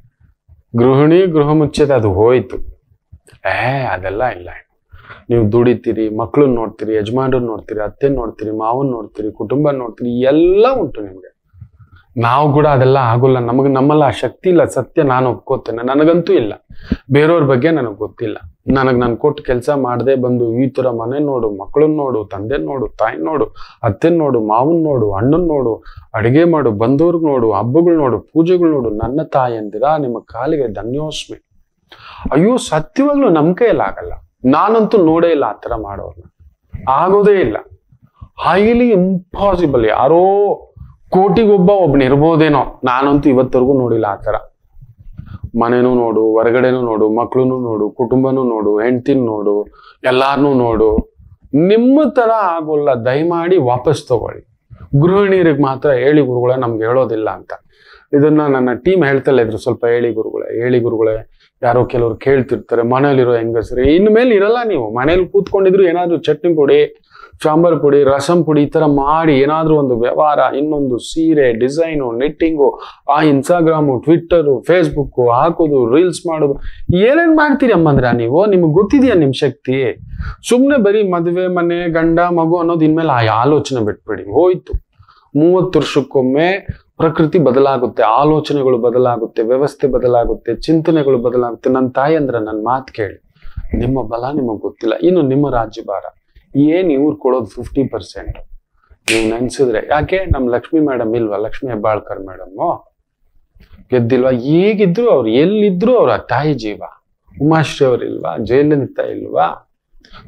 ಗೃಹಿಣಿ ಗೃಹ ಮುಚ್ಚದೆ ಅದು ಹೋಯ್ತು ಏ ಅದೆಲ್ಲ ಇಲ್ಲ ನೀವು ದುಡಿತೀರಿ ಮಕ್ಕಳನ್ನ ನೋಡ್ತೀರಿ ಯಜಮಾನ್ರನ್ನ ನೋಡ್ತೀರಿ ಅತ್ತೆ ನೋಡ್ತೀರಿ ಮಾವನ್ ನೋಡ್ತೀರಿ ಕುಟುಂಬ ನೋಡ್ತೀರಿ ಎಲ್ಲ ಉಂಟು ನಿಮ್ಗೆ ನಾವು ಕೂಡ ಅದೆಲ್ಲ ಆಗೋಲ್ಲ ನಮಗೆ ನಮ್ಮಲ್ಲ ಆ ಶಕ್ತಿ ಇಲ್ಲ ಸತ್ಯ ನಾನು ಒಪ್ಕೋತೇನೆ ನನಗಂತೂ ಇಲ್ಲ ಬೇರೆಯವ್ರ ಬಗ್ಗೆ ನನಗೆ ಗೊತ್ತಿಲ್ಲ ನನಗೆ ನಾನು ಕೊಟ್ಟು ಕೆಲಸ ಮಾಡದೆ ಬಂದು ಈ ತರ ಮನೆ ನೋಡು ಮಕ್ಕಳನ್ನ ನೋಡು ತಂದೆ ನೋಡು ತಾಯಿ ನೋಡು ಅತ್ತೆನ್ ನೋಡು ಮಾವನ್ ನೋಡು ಅಣ್ಣನ್ ನೋಡು ಅಡಿಗೆ ಮಾಡು ಬಂದವ್ರಿಗೆ ನೋಡು ಹಬ್ಬಗಳು ನೋಡು ಪೂಜೆಗಳು ನೋಡು ನನ್ನ ತಾಯಂದಿರ ನಿಮ್ಮ ಕಾಲಿಗೆ ಧನ್ಯೋಸ್ಮಿ ಅಯ್ಯೋ ಸತ್ಯವಾಗ್ಲೂ ನಮ್ ಕೈಯಲ್ಲಿ ಆಗಲ್ಲ ನಾನಂತೂ ನೋಡೇ ಇಲ್ಲ ಆ ಥರ ಮಾಡೋರ್ನ ಆಗೋದೇ ಇಲ್ಲ ಹೈಲಿ ಇಂಪಾಸಿಬಲ್ ಯಾರೋ ಕೋಟಿಗೊಬ್ಬ ಒಬ್ನ ಇರ್ಬೋದೇನೋ ನಾನಂತೂ ಇವತ್ತರೆಗೂ ನೋಡಿಲ್ಲ ಆ ಥರ ಮನೆನೂ ನೋಡು ಹೊರಗಡೆನೂ ನೋಡು ಮಕ್ಳನ್ನು ನೋಡು ಕುಟುಂಬನೂ ನೋಡು ಹೆಂಡ್ತಿನ ನೋಡು ಎಲ್ಲಾರನ್ನೂ ನೋಡು ನಿಮ್ಮ ತರ ಆಗೋಲ್ಲ ದಯಮಾಡಿ ವಾಪಸ್ ತಗೊಳ್ಳಿ ಗೃಹಿಣಿಯರಿಗೆ ಮಾತ್ರ ಹೇಳಿ ಗುರುಗಳೇ ನಮ್ಗೆ ಹೇಳೋದಿಲ್ಲ ಅಂತ ಇದನ್ನ ನನ್ನ ಟೀಮ್ ಹೇಳ್ತಲೇ ಇದ್ರು ಸ್ವಲ್ಪ ಹೇಳಿ ಗುರುಗಳೇ ಹೇಳಿ ಗುರುಗಳೇ ಯಾರೋ ಕೆಲವರು ಕೇಳ್ತಿರ್ತಾರೆ ಮನೇಲಿರೋ ಹೆಂಗಸರು ಇನ್ಮೇಲೆ ಇರಲ್ಲ ನೀವು ಮನೇಲಿ ಕೂತ್ಕೊಂಡಿದ್ರು ಏನಾದ್ರು ಚಟ್ನಿ ಪುಡಿ ಸಾಂಬಾರ್ ಪುಡಿ ರಸಂ ಪುಡಿ ಈ ತರ ಮಾಡಿ ಏನಾದ್ರೂ ಒಂದು ವ್ಯವಹಾರ ಇನ್ನೊಂದು ಸೀರೆ ಡಿಸೈನು ನೆಟ್ಟಿಂಗು ಆ ಇನ್ಸ್ಟಾಗ್ರಾಮು ಟ್ವಿಟ್ಟರು ಫೇಸ್ಬುಕ್ ಹಾಕೋದು ರೀಲ್ಸ್ ಮಾಡೋದು ಏನೇನ್ ಮಾಡ್ತೀರಿ ಅಮ್ಮಂದ್ರ ನೀವು ನಿಮ್ಗೆ ಗೊತ್ತಿದೆಯಾ ನಿಮ್ ಶಕ್ತಿ ಸುಮ್ನೆ ಬರೀ ಮದುವೆ ಮನೆ ಗಂಡ ಮಗು ಅನ್ನೋದು ಇನ್ಮೇಲೆ ಆ ಆಲೋಚನೆ ಬಿಟ್ಬಿಡಿ ಹೋಯ್ತು ಮೂವತ್ತು ವರ್ಷಕ್ಕೊಮ್ಮೆ ಪ್ರಕೃತಿ ಬದಲಾಗುತ್ತೆ ಆಲೋಚನೆಗಳು ಬದಲಾಗುತ್ತೆ ವ್ಯವಸ್ಥೆ ಬದಲಾಗುತ್ತೆ ಚಿಂತನೆಗಳು ಬದಲಾಗುತ್ತೆ ನನ್ನ ತಾಯಿ ಅಂದ್ರೆ ನನ್ನ ಮಾತು ಕೇಳಿ ನಿಮ್ಮ ಬಲ ನಿಮಗೆ ಗೊತ್ತಿಲ್ಲ ಇನ್ನು ನಿಮ್ಮ ರಾಜ್ಯಭಾರ ಏನ್ ಇವ್ರು ಕೊಡೋದು ಫಿಫ್ಟಿ ಪರ್ಸೆಂಟ್ ನೀವು ನೆನ್ಸಿದ್ರೆ ಯಾಕೆ ನಮ್ಮ ಲಕ್ಷ್ಮಿ ಮೇಡಮ್ ಇಲ್ವಾ ಲಕ್ಷ್ಮಿ ಹೆಬ್ಬಾಳ್ಕರ್ ಮೇಡಮ್ಮು ಗೆದ್ದಿಲ್ವಾ ಈಗಿದ್ರು ಅವ್ರು ಎಲ್ಲಿದ್ರು ಅವ್ರ ತಾಯಿ ಜೀವ ಉಮಾಶ್ರೀ ಅವ್ರು ಇಲ್ವಾ ಜಯಲಲಿತಾ ಇಲ್ವಾ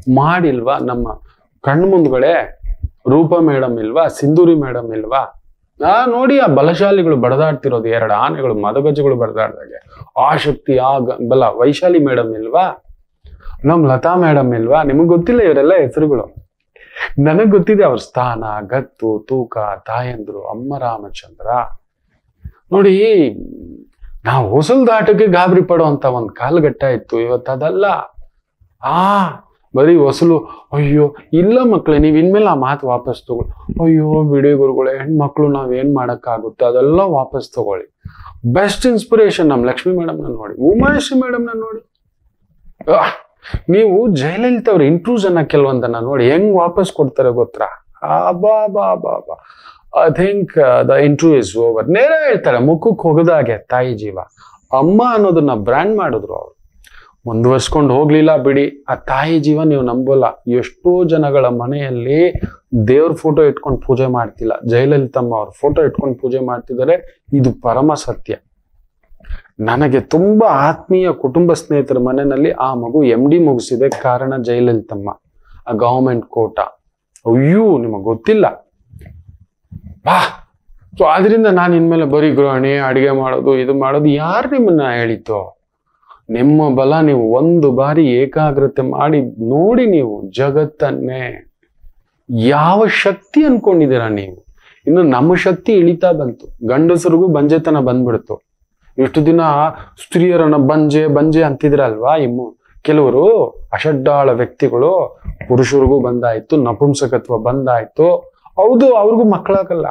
ಮಾಡಿಲ್ವಾ ನಮ್ಮ ಕಣ್ಣು ಮುಂದ್ಗಡೆ ರೂಪಾ ಮೇಡಮ್ ಇಲ್ವಾ ಸಿಂಧೂರಿ ಮೇಡಮ್ ಇಲ್ವಾ ಆ ನೋಡಿ ಆ ಬಲಶಾಲಿಗಳು ಬಡದಾಡ್ತಿರೋದು ಎರಡು ಆನೆಗಳು ಮದಗಜಗಳು ಬಡದಾಡ್ದಾಗೆ ಆ ಶಕ್ತಿ ಆ ಗ- ಬಲ ವೈಶಾಲಿ ಮೇಡಮ್ ಇಲ್ವಾ ನಮ್ ಲತಾ ಮೇಡಮ್ ಇಲ್ವಾ ನಿಮಗ್ ಗೊತ್ತಿಲ್ಲ ಇವರೆಲ್ಲ ಹೆಸರುಗಳು ನನಗ್ ಗೊತ್ತಿದೆ ಅವ್ರ ಸ್ಥಾನ ಗತ್ತು ತೂಕ ತಾಯಂದ್ರು ಅಮ್ಮ ರಾಮಚಂದ್ರ ನೋಡಿ ನಾವು ಹೊಸಲ್ ದಾಟಕ್ಕೆ ಗಾಬರಿ ಪಡುವಂತ ಒಂದ್ ಕಾಲಘಟ್ಟ ಇತ್ತು ಇವತ್ತು ಅದಲ್ಲ ಆ ಬರೀ ಹೊಸಲು ಅಯ್ಯೋ ಇಲ್ಲ ಮಕ್ಳೇ ನೀವ್ ಇನ್ಮೇಲೆ ಆ ಮಾತು ವಾಪಸ್ ತಗೊಳ್ಳಿ ಅಯ್ಯೋ ಬಿಡಿ ಗುರುಗಳೇ ಹೆಣ್ಮಕ್ಳು ನಾವೇನ್ ಮಾಡಕ್ಕಾಗುತ್ತೆ ಅದೆಲ್ಲ ವಾಪಸ್ ತಗೊಳ್ಳಿ ಬೆಸ್ಟ್ ಇನ್ಸ್ಪಿರೇಷನ್ ನಮ್ ಲಕ್ಷ್ಮಿ ಮೇಡಮ್ನ ನೋಡಿ ಉಮಾಶ್ರೀ ಮೇಡಮ್ನ ನೋಡಿ ಆಹ್, ನೀವು ಜಯಲಲಿತಾ ಅವ್ರ ಇಂಟ್ರೂಸ್ ಅನ್ನ ಕೆಲವೊಂದನ್ನ ನೋಡಿ ಹೆಂಗ್ ವಾಪಸ್ ಕೊಡ್ತಾರೆ ಗೊತ್ತಾ ಬಾ ಬಾ ಬಾ ಬಾ I think the interview is over ನೇರ ಹೇಳ್ತಾರೆ ಮುಖಕ್ಕೆ ಹೋಗದಾಗೆ ತಾಯಿ ಜೀವ ಅಮ್ಮ ಅನ್ನೋದನ್ನ ಬ್ರ್ಯಾಂಡ್ ಮಾಡಿದ್ರು ಅವ್ರು ಮುಂದುವರ್ಸ್ಕೊಂಡು ಹೋಗ್ಲಿಲ್ಲ ಬಿಡಿ ಆ ತಾಯಿ ಜೀವ ನೀವು ನಂಬೋಲ್ಲ ಎಷ್ಟೋ ಜನಗಳ ಮನೆಯಲ್ಲಿ ದೇವ್ರ ಫೋಟೋ ಇಟ್ಕೊಂಡು ಪೂಜೆ ಮಾಡ್ತಿಲ್ಲ ಜಯಲಲಿತಮ್ಮ ಅವ್ರ ಫೋಟೋ ಇಟ್ಕೊಂಡು ಪೂಜೆ ಮಾಡ್ತಿದ್ದಾರೆ ಇದು ಪರಮ ಸತ್ಯ ನನಗೆ ತುಂಬಾ ಆತ್ಮೀಯ ಕುಟುಂಬ ಸ್ನೇಹಿತರ ಮನೆಯಲ್ಲಿ ಆ ಮಗು ಎಂ ಡಿ ಮುಗಿಸಿದೆ ಕಾರಣ ಜಯಲಲಿತಮ್ಮ ಆ ಗವರ್ಮೆಂಟ್ ಕೋಟ ಅಯ್ಯೋ ನಿಮಗೆ ಗೊತ್ತಿಲ್ಲ ಬಾ ಸೊ ಆದ್ರಿಂದ ನಾನು ಇನ್ಮೇಲೆ ಬರೀ ಗೃಹಿಣಿ ಅಡಿಗೆ ಮಾಡೋದು ಇದು ಮಾಡೋದು ಯಾರು ನಿಮ್ಮನ್ನ ಹೇಳಿತು ನಿಮ್ಮ ಬಲ ನೀವು ಒಂದು ಬಾರಿ ಏಕಾಗ್ರತೆ ಮಾಡಿ ನೋಡಿ ನೀವು ಜಗತ್ತನ್ನೇ ಯಾವ ಶಕ್ತಿ ಅನ್ಕೊಂಡಿದ್ದೀರಾ ನೀವು ಇನ್ನು ನಮ್ಮ ಶಕ್ತಿ ಇಳಿತಾ ಬಂತು ಗಂಡಸರಿಗೂ ಬಂಜೆತನ ಬಂದ್ಬಿಡ್ತು ಇಷ್ಟು ದಿನ ಸ್ತ್ರೀಯರನ್ನ ಬಂಜೆ ಬಂಜೆ ಅಂತಿದ್ರಲ್ವಾ ಇಮ್ಮು ಕೆಲವರು ಅಷಡ್ಡಾಳ ವ್ಯಕ್ತಿಗಳು ಪುರುಷರಿಗೂ ಬಂದಾಯ್ತು ನಪುಂಸಕತ್ವ ಬಂದಾಯ್ತು ಹೌದು ಅವ್ರಿಗೂ ಮಕ್ಕಳಾಗಲ್ಲ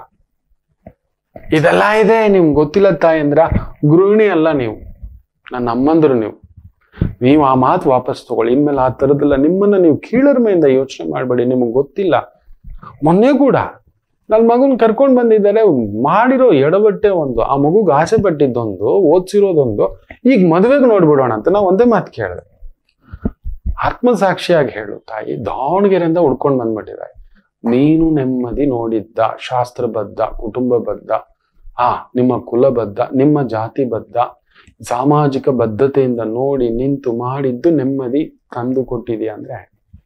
ಇದೆಲ್ಲ ಇದೆ ನಿಮ್ಗೆ ಗೊತ್ತಿಲ್ಲ ತಾಯಂದ್ರ ಗೃಹಿಣಿ ಅಲ್ಲ ನೀವು ನನ್ನ ಅಮ್ಮಂದ್ರು ನೀವು ನೀವು ಆ ಮಾತು ವಾಪಸ್ ತಗೊಳ್ಳಿ ಇನ್ಮೇಲೆ ಆ ಥರದ್ದೆಲ್ಲ ನಿಮ್ಮನ್ನ ನೀವು ಕೀಳರಿಮೆಯಿಂದ ಯೋಚನೆ ಮಾಡಬೇಡಿ ನಿಮಗೆ ಗೊತ್ತಿಲ್ಲ ಮೊನ್ನೆ ಕೂಡ ನನ್ನ ಮಗನ್ ಕರ್ಕೊಂಡು ಬಂದಿದ್ದಾರೆ ಮಾಡಿರೋ ಎಡಬಟ್ಟೆ ಒಂದು ಆ ಮಗುಗೆ ಆಸೆ ಪಟ್ಟಿದ್ದೊಂದು ಓದಿಸಿರೋದೊಂದು ಈಗ ಮದುವೆಗೆ ನೋಡ್ಬಿಡೋಣ ಅಂತ ನಾವು ಒಂದೇ ಮಾತು ಕೇಳಿದೆ ಆತ್ಮಸಾಕ್ಷಿಯಾಗಿ ಹೇಳು ತಾಯಿ ದಾವಣಗೆರೆಯಿಂದ ಹುಡ್ಕೊಂಡು ಬಂದ್ಬಿಟ್ಟಿದ್ದಾರೆ ನೀನು ನೆಮ್ಮದಿ ನೋಡಿದ್ದ ಶಾಸ್ತ್ರಬದ್ಧ ಕುಟುಂಬಬದ್ಧ ಆ ನಿಮ್ಮ ಕುಲಬದ್ಧ ನಿಮ್ಮ ಜಾತಿ ಬದ್ಧ ಸಾಮಾಜಿಕ ಬದ್ಧತೆಯಿಂದ ನೋಡಿ ನಿಂತು ಮಾಡಿದ್ದು ನೆಮ್ಮದಿ ತಂದು ಕೊಟ್ಟಿದೆಯಾ ಅಂದ್ರೆ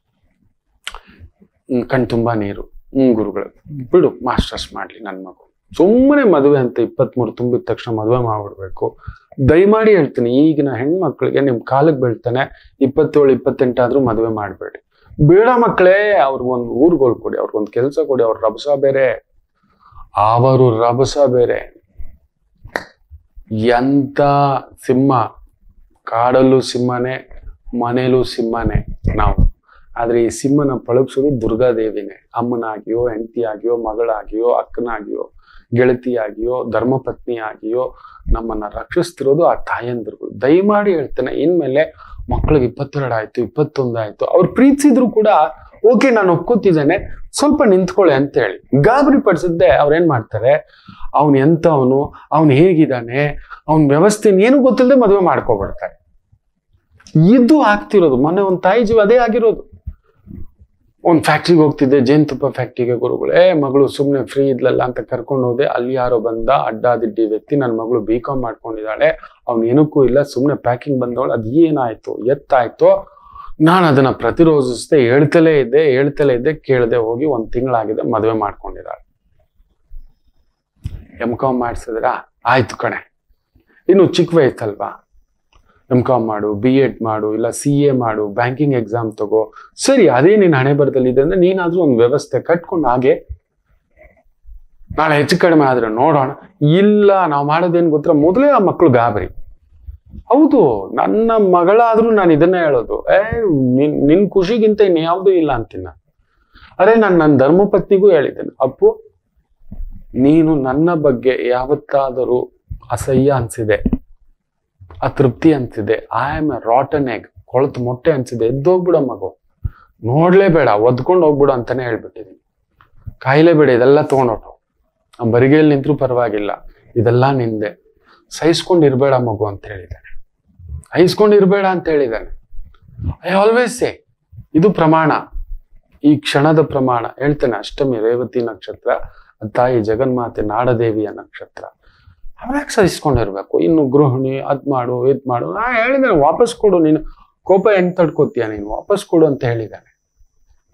ಹ್ಮ್, ಕಣ್ತುಂಬಾ ನೀರು ಹ್ಮ್ ಗುರುಗಳು ಬಿಡು ಮಾಸ್ಟರ್ಸ್ ಮಾಡ್ಲಿ ನನ್ನ ಮಗು ಸುಮ್ಮನೆ ಮದುವೆ ಅಂತ ಇಪ್ಪತ್ಮೂರು ತುಂಬಿದ ತಕ್ಷಣ ಮದುವೆ ಮಾಡ್ಬಿಡ್ಬೇಕು ದಯಮಾಡಿ ಹೇಳ್ತೀನಿ ಈಗಿನ ಹೆಣ್ಮಕ್ಳಿಗೆ ನಿಮ್ ಕಾಲಕ್ಕೆ ಬೀಳ್ತಾನೆ ಇಪ್ಪತ್ತೇಳು ಇಪ್ಪತ್ತೆಂಟಾದ್ರೂ ಮದುವೆ ಮಾಡಬೇಡಿ ಬೇಡ ಮಕ್ಕಳೇ ಅವ್ರಿಗೊಂದು ಊರ್ಗಳು ಕೊಡಿ ಅವ್ರಿಗೊಂದು ಕೆಲಸ ಕೊಡಿ ಅವ್ರ ರಭಸ ಬೇರೆ ಅವರು ರಭಸ ಬೇರೆ ಎಂತ ಸಿಂಹ ಕಾಡಲ್ಲೂ ಸಿಂಹನೇ ಮನೇಲೂ ಸಿಂಹನೇ ನಾವು ಆದ್ರೆ ಈ ಸಿಂಹನ ಪಳಗಿಸೋದು ದುರ್ಗಾದೇವಿನೇ ಅಮ್ಮನಾಗಿಯೋ ಹೆಂಡತಿಯಾಗಿಯೋ ಮಗಳಾಗಿಯೋ ಅಕ್ಕನಾಗಿಯೋ ಗೆಳತಿಯಾಗಿಯೋ ಧರ್ಮಪತ್ನಿಯಾಗಿಯೋ ನಮ್ಮನ್ನ ರಕ್ಷಿಸ್ತಿರೋದು ಆ ತಾಯಂದಿರುಗಳು ದಯಮಾಡಿ ಹೇಳ್ತೇನೆ ಇನ್ಮೇಲೆ ಮಕ್ಕಳಿಗೆ ಇಪ್ಪತ್ತೆರಡು ಆಯ್ತು ಇಪ್ಪತ್ತೊಂದು ಆಯ್ತು ಅವ್ರು ಪ್ರೀತಿಸಿದ್ರು ಕೂಡ ಓಕೆ ನಾನು ಒಪ್ಕೋತಿದ್ದೇನೆ ಸ್ವಲ್ಪ ನಿಂತ್ಕೊಳ್ಳಿ ಅಂತ ಹೇಳಿ ಗಾಬರಿ ಪಡಿಸಿದ್ದೆ ಅವ್ರೇನ್ ಮಾಡ್ತಾರೆ ಅವನ್ ಎಂತವನು ಅವನು ಹೇಗಿದ್ದಾನೆ ಅವನ ವ್ಯವಸ್ಥೆ ಏನು ಗೊತ್ತಿಲ್ಲದೆ ಮದುವೆ ಮಾಡ್ಕೊಬಿಡ್ತಾರೆ ಇದು ಆಗ್ತಿರೋದು ಮೊನ್ನೆ ಒಂದ್ ತಾಯಿ ಜೀವ ಅದೇ ಆಗಿರೋದು ಒಂದ್ ಫ್ಯಾಕ್ಟ್ರಿಗೆ ಹೋಗ್ತಿದ್ದೆ ಜೇನುತುಪ್ಪ ಫ್ಯಾಕ್ಟ್ರಿಗೆ ಗುರುಗಳೇ ಮಗಳು ಸುಮ್ಮನೆ ಫ್ರೀ ಇದ್ಲಲ್ಲ ಅಂತ ಕರ್ಕೊಂಡು ಹೋದೆ ಅಲ್ಲಿ ಯಾರೋ ಬಂದ ಅಡ್ಡಾದಿಡ್ಡಿ ವ್ಯಕ್ತಿ ನನ್ನ ಮಗಳು ಬಿ ಕಾಮ್ ಮಾಡ್ಕೊಂಡಿದ್ದಾಳೆ ಅವ್ನು ಏನಕ್ಕೂ ಇಲ್ಲ ಸುಮ್ಮನೆ ಪ್ಯಾಕಿಂಗ್ ಬಂದವಳು ಅದು ಏನಾಯ್ತು ಎತ್ತಾಯ್ತು ನಾನು ಅದನ್ನ ಪ್ರತಿರೋಧಿಸ್ದೆ ಹೇಳ್ತಲೇ ಇದ್ದೆ ಹೇಳ್ತಲೇ ಇದ್ದೆ ಕೇಳದೆ ಹೋಗಿ ಒಂದ್ ತಿಂಗಳಾಗಿದೆ ಮದುವೆ ಮಾಡ್ಕೊಂಡಿದ್ದಾಳೆ ಎಂ ಕಾಮ್ ಮಾಡಿಸಿದ್ರಾ ಆಯ್ತು ಕಣೆ ಇನ್ನು ಚಿಕ್ಕ ವಯಸ್ಸಲ್ವಾ ಎಂ ಕಾಮ್ ಮಾಡು ಬಿ ಎಡ್ ಮಾಡು ಇಲ್ಲ ಸಿ ಎ ಮಾಡು ಬ್ಯಾಂಕಿಂಗ್ ಎಕ್ಸಾಮ್ ತಗೋ ಸರಿ ಅದೇ ನೀನ್ ಹಣೆ ಬರದಲ್ಲಿ ಇದೆ ಅಂದ್ರೆ ನೀನಾದ್ರೂ ಒಂದು ವ್ಯವಸ್ಥೆ ಕಟ್ಕೊಂಡು ಹಾಗೆ ನಾಳೆ ಹೆಚ್ಚು ಕಡಿಮೆ ಆದ್ರೆ ನೋಡೋಣ ಇಲ್ಲ ನಾವು ಮಾಡೋದೇನು ಗೊತ್ತಿಲ್ಲ ಮೊದಲೇ ಆ ಮಕ್ಕಳು ಗಾಬರಿ ಹೌದು ನನ್ನ ಮಗಳಾದ್ರೂ ನಾನು ಇದನ್ನೇ ಹೇಳೋದು ಏ ನಿನ್ ನಿನ್ ಖುಷಿಗಿಂತ ಇನ್ಯಾವುದೂ ಇಲ್ಲ ಅಂತೀನಿ ನಾನು ಅರೆ ನಾನು ನನ್ನ ಧರ್ಮಪತ್ನಿಗೂ ಹೇಳಿದ್ದೇನೆ ಅಪ್ಪು ನೀನು ನನ್ನ ಬಗ್ಗೆ ಯಾವತ್ತಾದರೂ ಅಸಹ್ಯ ಅನ್ಸಿದೆ ಅತೃಪ್ತಿ ಅನ್ಸಿದೆ I am a rotten egg ಕೊಳತು ಮೊಟ್ಟೆ ಅನ್ಸಿದೆ ಎದ್ದೋಗ್ಬಿಡ ಮಗು ನೋಡ್ಲೇಬೇಡ ಒದ್ಕೊಂಡು ಹೋಗ್ಬಿಡು ಅಂತಾನೆ ಹೇಳ್ಬಿಟ್ಟಿದ್ದೀನಿ ಕಾಯಿಲೆ ಬೇಡ ಇದೆಲ್ಲ ತಗೊಂಡೋಟು ಬರಿಗೈಲಿ ನಿಂತ್ರೂ ಪರವಾಗಿಲ್ಲ ಇದೆಲ್ಲ ನಿಂದೆ ಸಹಿಸ್ಕೊಂಡು ಇರ್ಬೇಡ ಮಗು ಅಂತ ಹೇಳಿದ್ದಾನೆ ಸಹಿಸ್ಕೊಂಡು ಇರ್ಬೇಡ ಅಂತ ಹೇಳಿದ್ದಾನೆ ಐ ಆಲ್ವೇಸ್ ಸೇ ಇದು ಪ್ರಮಾಣ ಈ ಕ್ಷಣದ ಪ್ರಮಾಣ ಹೇಳ್ತೇನೆ ಅಷ್ಟಮಿ ರೇವತಿ ನಕ್ಷತ್ರ ತಾಯಿ ಜಗನ್ಮಾತೆ ನಾಡದೇವಿಯ ನಕ್ಷತ್ರ ಅವ್ಯಾಕೆ ಸಹಿಸ್ಕೊಂಡಿರ್ಬೇಕು ಇನ್ನು ಗೃಹಿಣಿ ಅದ್ ಮಾಡು ಇದ್ ಮಾಡು ನಾ ಹೇಳಿದ್ದೇನೆ ವಾಪಸ್ ಕೊಡು ನೀನು ಕೋಪ ಹೆಂಗ್ ತಡ್ಕೋತೀಯ ನೀನು ವಾಪಸ್ ಕೊಡು ಅಂತ ಹೇಳಿದ್ದಾನೆ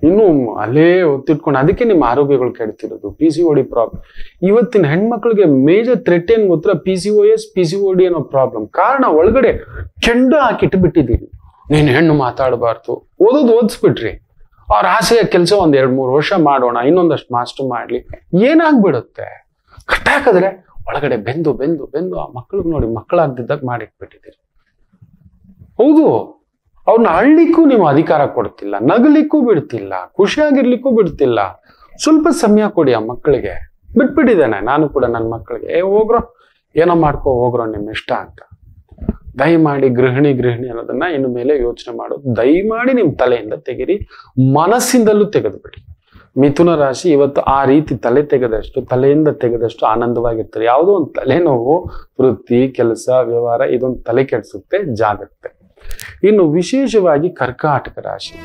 ಇನ್ನು ಅಲ್ಲೇ ಒತ್ತಿಟ್ಕೊಂಡು ಅದಕ್ಕೆ ನಿಮ್ಮ ಆರೋಗ್ಯಗಳು ಕೆಡ್ತಿರೋದು ಪಿ ಸಿ ಓಡಿ ಪ್ರಾಬ್ಲಮ್ ಇವತ್ತಿನ ಹೆಣ್ಮಕ್ಳಿಗೆ ಮೇಜರ್ ಥ್ರೆಟ್ ಏನ್ ಗೊತ್ತಾ P C O S P C O D ಅನ್ನೋ ಪ್ರಾಬ್ಲಮ್ ಕಾರಣ ಒಳಗಡೆ ಕೆಂಡ ಹಾಕಿಟ್ಟು ಬಿಟ್ಟಿದ್ದೀವಿ ನೀನ್ ಹೆಣ್ಣು ಮಾತಾಡಬಾರ್ದು ಓದೋದು ಓದಿಸ್ಬಿಟ್ರಿ ಅವ್ರ ಆಸೆಯ ಕೆಲಸ ಒಂದ್ ಎರಡ್ ಮೂರು ವರ್ಷ ಮಾಡೋಣ ಇನ್ನೊಂದಷ್ಟು ಮಾಸ್ಟರ್ ಮಾಡ್ಲಿ ಏನಾಗ್ಬಿಡುತ್ತೆ ಕಟ್ಟಾಕಿದ್ರೆ ಒಳಗಡೆ ಬೆಂದು ಬೆಂದು ಬೆಂದು ಆ ಮಕ್ಳಿಗೆ ನೋಡಿ ಮಕ್ಕಳಾಗ್ದಿದ್ದಾಗ ಮಾಡಿಟ್ಬಿಟ್ಟಿದ್ದೀರಿ ಹೌದು ಅವ್ರನ್ನ ಅಳ್ಲಿಕ್ಕೂ ನೀವು ಅಧಿಕಾರ ಕೊಡ್ತಿಲ್ಲ ನಗಲಿಕ್ಕೂ ಬಿಡ್ತಿಲ್ಲ ಖುಷಿಯಾಗಿರ್ಲಿಕ್ಕೂ ಬಿಡ್ತಿಲ್ಲ ಸ್ವಲ್ಪ ಸಮಯ ಕೊಡಿ ಆ ಮಕ್ಕಳಿಗೆ ಬಿಟ್ಬಿಟ್ಟಿದ್ದೇನೆ ನಾನು ಕೂಡ ನನ್ನ ಮಕ್ಕಳಿಗೆ ಏ ಹೋಗ್ರೋ ಏನೋ ಮಾಡ್ಕೋ ಹೋಗ್ರೋ ನಿಮ್ ಇಷ್ಟ ಅಂತ ದಯಮಾಡಿ ಗೃಹಿಣಿ ಗೃಹಿಣಿ ಅನ್ನೋದನ್ನ ಇನ್ನು ಮೇಲೆ ಯೋಚನೆ ಮಾಡೋದು ದಯಮಾಡಿ ನಿಮ್ ತಲೆಯಿಂದ ತೆಗಿರಿ ಮನಸ್ಸಿಂದಲೂ ತೆಗೆದುಬಿಡಿ ಮಿಥುನ ರಾಶಿ ಇವತ್ತು ಆ ರೀತಿ ತಲೆ ತೆಗೆದಷ್ಟು ತಲೆಯಿಂದ ತೆಗೆದಷ್ಟು ಆನಂದವಾಗಿರ್ತಾರೆ ಯಾವುದೋ ಒಂದು ತಲೆನೋವು ವೃತ್ತಿ ಕೆಲಸ ವ್ಯವಹಾರ ಇದೊಂದು ತಲೆ ಕೆಡಿಸುತ್ತೆ ಜಾಗತ್ತೆ ಇನ್ನು ವಿಶೇಷವಾಗಿ ಕರ್ಕಾಟಕ ರಾಶಿ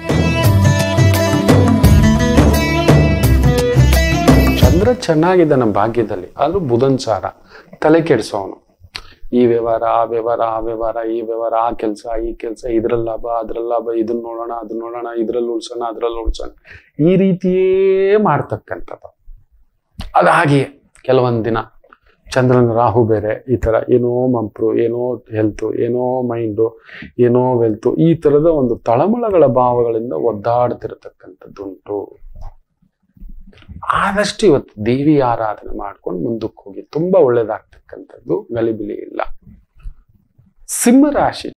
ಚಂದ್ರ ಚೆನ್ನಾಗಿದೆ ನಮ್ಮ ಭಾಗ್ಯದಲ್ಲಿ ಆದ್ರೂ ಬುಧನ್ ಸಾರ ತಲೆ ಕೆಡಿಸೋನು ಈ ವ್ಯವಹಾರ ಆ ವ್ಯವಹಾರ ಆ ವ್ಯವಹಾರ ಈ ವ್ಯವಹಾರ ಆ ಕೆಲಸ ಈ ಕೆಲಸ ಇದ್ರಲ್ಲಿ ಲಾಭ ಅದ್ರಲ್ಲಿ ಲಾಭ ಇದನ್ನ ನೋಡೋಣ ಅದನ್ನ ನೋಡೋಣ ಇದ್ರಲ್ಲಿ ಉಳ್ಸೋಣ ಅದ್ರಲ್ಲಿ ಉಳ್ಸೋಣ ಈ ರೀತಿಯೇ ಮಾಡ್ತಕ್ಕಂಥದ್ದು ಅದು ಹಾಗೆಯೇ ಕೆಲವೊಂದು ದಿನ ಚಂದ್ರನ ರಾಹು ಬೇರೆ ಈ ತರ ಏನೋ ಮಂಪ್ರು ಏನೋ ಹೆಲ್ತು ಏನೋ ಮೈಂಡು ಏನೋ ವೆಲ್ತು ಈ ತರದ ಒಂದು ತಳಮಳಗಳ ಭಾವಗಳಿಂದ ಒದ್ದಾಡ್ತಿರತಕ್ಕಂಥದ್ದುಂಟು ಆದಷ್ಟು ಇವತ್ತು ದೇವಿ ಆರಾಧನೆ ಮಾಡ್ಕೊಂಡು ಮುಂದಕ್ಕೆ ಹೋಗಿ ತುಂಬಾ ಒಳ್ಳೇದಾಗ್ತಕ್ಕಂಥದ್ದು ಗಲಿಬಿಲಿ ಇಲ್ಲ ಸಿಂಹರಾಶಿ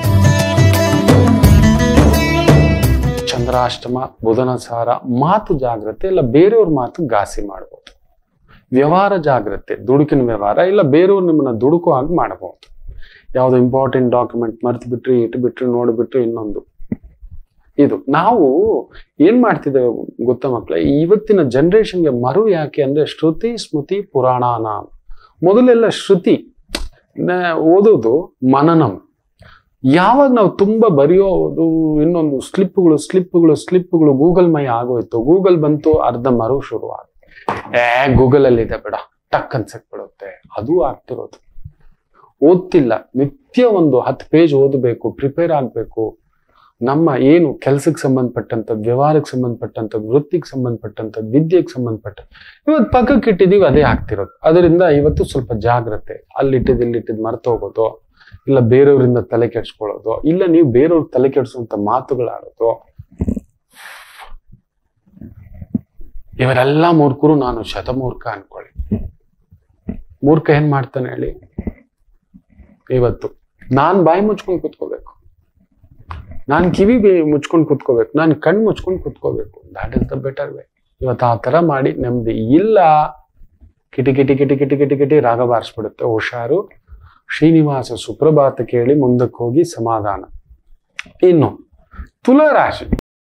ಚಂದ್ರಾಷ್ಟಮ ಬುಧನ ಸಾರ ಮಾತು ಜಾಗ್ರತೆ ಇಲ್ಲ ಬೇರೆಯವ್ರ ಮಾತು ಘಾಸಿ ಮಾಡ್ಬೋದು ವ್ಯವಹಾರ ಜಾಗ್ರತೆ ದುಡುಕಿನ ವ್ಯವಹಾರ ಇಲ್ಲ ಬೇರೆಯವ್ರು ನಿಮ್ಮನ್ನ ದುಡುಕೋ ಹಾಗೆ ಮಾಡಬಹುದು ಯಾವ್ದು ಇಂಪಾರ್ಟೆಂಟ್ ಡಾಕ್ಯುಮೆಂಟ್ ಮರ್ತು ಬಿಟ್ರಿ ಇಟ್ಬಿಟ್ರಿ ನೋಡ್ಬಿಟ್ರಿ ಇನ್ನೊಂದು ಇದು ನಾವು ಏನ್ ಮಾಡ್ತಿದ್ದೇವೆ ಗೊತ್ತಾ ಮಕ್ಕಳೇ ಇವತ್ತಿನ ಜನರೇಷನ್ಗೆ ಮರು ಯಾಕೆ ಅಂದ್ರೆ ಶ್ರುತಿ ಸ್ಮೃತಿ ಪುರಾಣಾನ ಮೊದಲೆಲ್ಲ ಶ್ರುತಿ ನ- ಓದೋದು ಮನನಂ ಯಾವಾಗ ನಾವು ತುಂಬಾ ಬರೆಯೋದು ಇನ್ನೊಂದು ಸ್ಲಿಪ್ಗಳು ಸ್ಲಿಪ್ಗಳು ಸ್ಲಿಪ್ಗಳು ಗೂಗಲ್ ಮೈ ಆಗೋಯ್ತು ಗೂಗಲ್ ಬಂತು ಅರ್ಧ ಮರು ಶುರು ಆಗುತ್ತೆ ಏ ಗೂಗಲ್ ಅಲ್ಲಿ ಇದೆ ಬೇಡ ಟಕ್ ಅನ್ಸಕ್ ಬಿಡುತ್ತೆ ಅದು ಆಗ್ತಿರೋದು ಓದ್ತಿಲ್ಲ ನಿತ್ಯ ಒಂದು ಹತ್ತು ಪೇಜ್ ಓದಬೇಕು ಪ್ರಿಪೇರ್ ಆಗ್ಬೇಕು ನಮ್ಮ ಏನು ಕೆಲ್ಸಕ್ಕೆ ಸಂಬಂಧಪಟ್ಟಂಥದ್ದು ವ್ಯವಹಾರಕ್ಕೆ ಸಂಬಂಧಪಟ್ಟಂಥದ್ದು ವೃತ್ತಿಗೆ ಸಂಬಂಧಪಟ್ಟಂಥದ್ದು ವಿದ್ಯೆಗೆ ಸಂಬಂಧಪಟ್ಟ ಇವತ್ತು ಪಕ್ಕಕ್ಕೆ ಇಟ್ಟಿದೀವಿ ಅದೇ ಆಗ್ತಿರೋದು ಅದರಿಂದ ಇವತ್ತು ಸ್ವಲ್ಪ ಜಾಗ್ರತೆ ಅಲ್ಲಿಟ್ಟಿದ್ದು ಇಲ್ಲಿಟ್ಟಿದ್ದು ಮರ್ತು ಹೋಗೋದು ಇಲ್ಲ ಬೇರೆಯವರಿಂದ ತಲೆ ಕೆಡ್ಸ್ಕೊಳ್ಳೋದು ಇಲ್ಲ ನೀವು ಬೇರೆಯವ್ರ ತಲೆ ಕೆಡ್ಸುವಂತ ಮಾತುಗಳಾಡೋದು ಇವರೆಲ್ಲ ಮೂರ್ಖರು ನಾನು ಶತಮೂರ್ಖ ಅನ್ಕೊಳ್ಳಿ ಮೂರ್ಖ ಏನ್ ಮಾಡ್ತಾನೆ ಹೇಳಿ ಇವತ್ತು ನಾನ್ ಬಾಯಿ ಮುಚ್ಕೊಂಡು ಕೂತ್ಕೋಬೇಕು ನಾನ್ ಕಿವಿ ಬೇ- ಮುಚ್ಕೊಂಡು ಕೂತ್ಕೋಬೇಕು ನಾನು ಕಣ್ಣು ಮುಚ್ಕೊಂಡು ಕೂತ್ಕೋಬೇಕು that is the better way ಇವತ್ತು ಆ ತರ ಮಾಡಿ ನೆಮ್ಮದಿ ಇಲ್ಲ ಕಿಟಿ ಕಿಟಿ ಕಿಟಿ ಕಿಟಿ ಕಿಟಿ ಕಿಟಿ ರಾಗ ಬಾರಿಸ್ಬಿಡುತ್ತೆ ಹುಷಾರು ಶ್ರೀನಿವಾಸ ಸುಪ್ರಭಾತ ಕೇಳಿ ಮುಂದಕ್ಕೆ ಹೋಗಿ ಸಮಾಧಾನ ಇನ್ನು ತುಲಾ ರಾಶಿ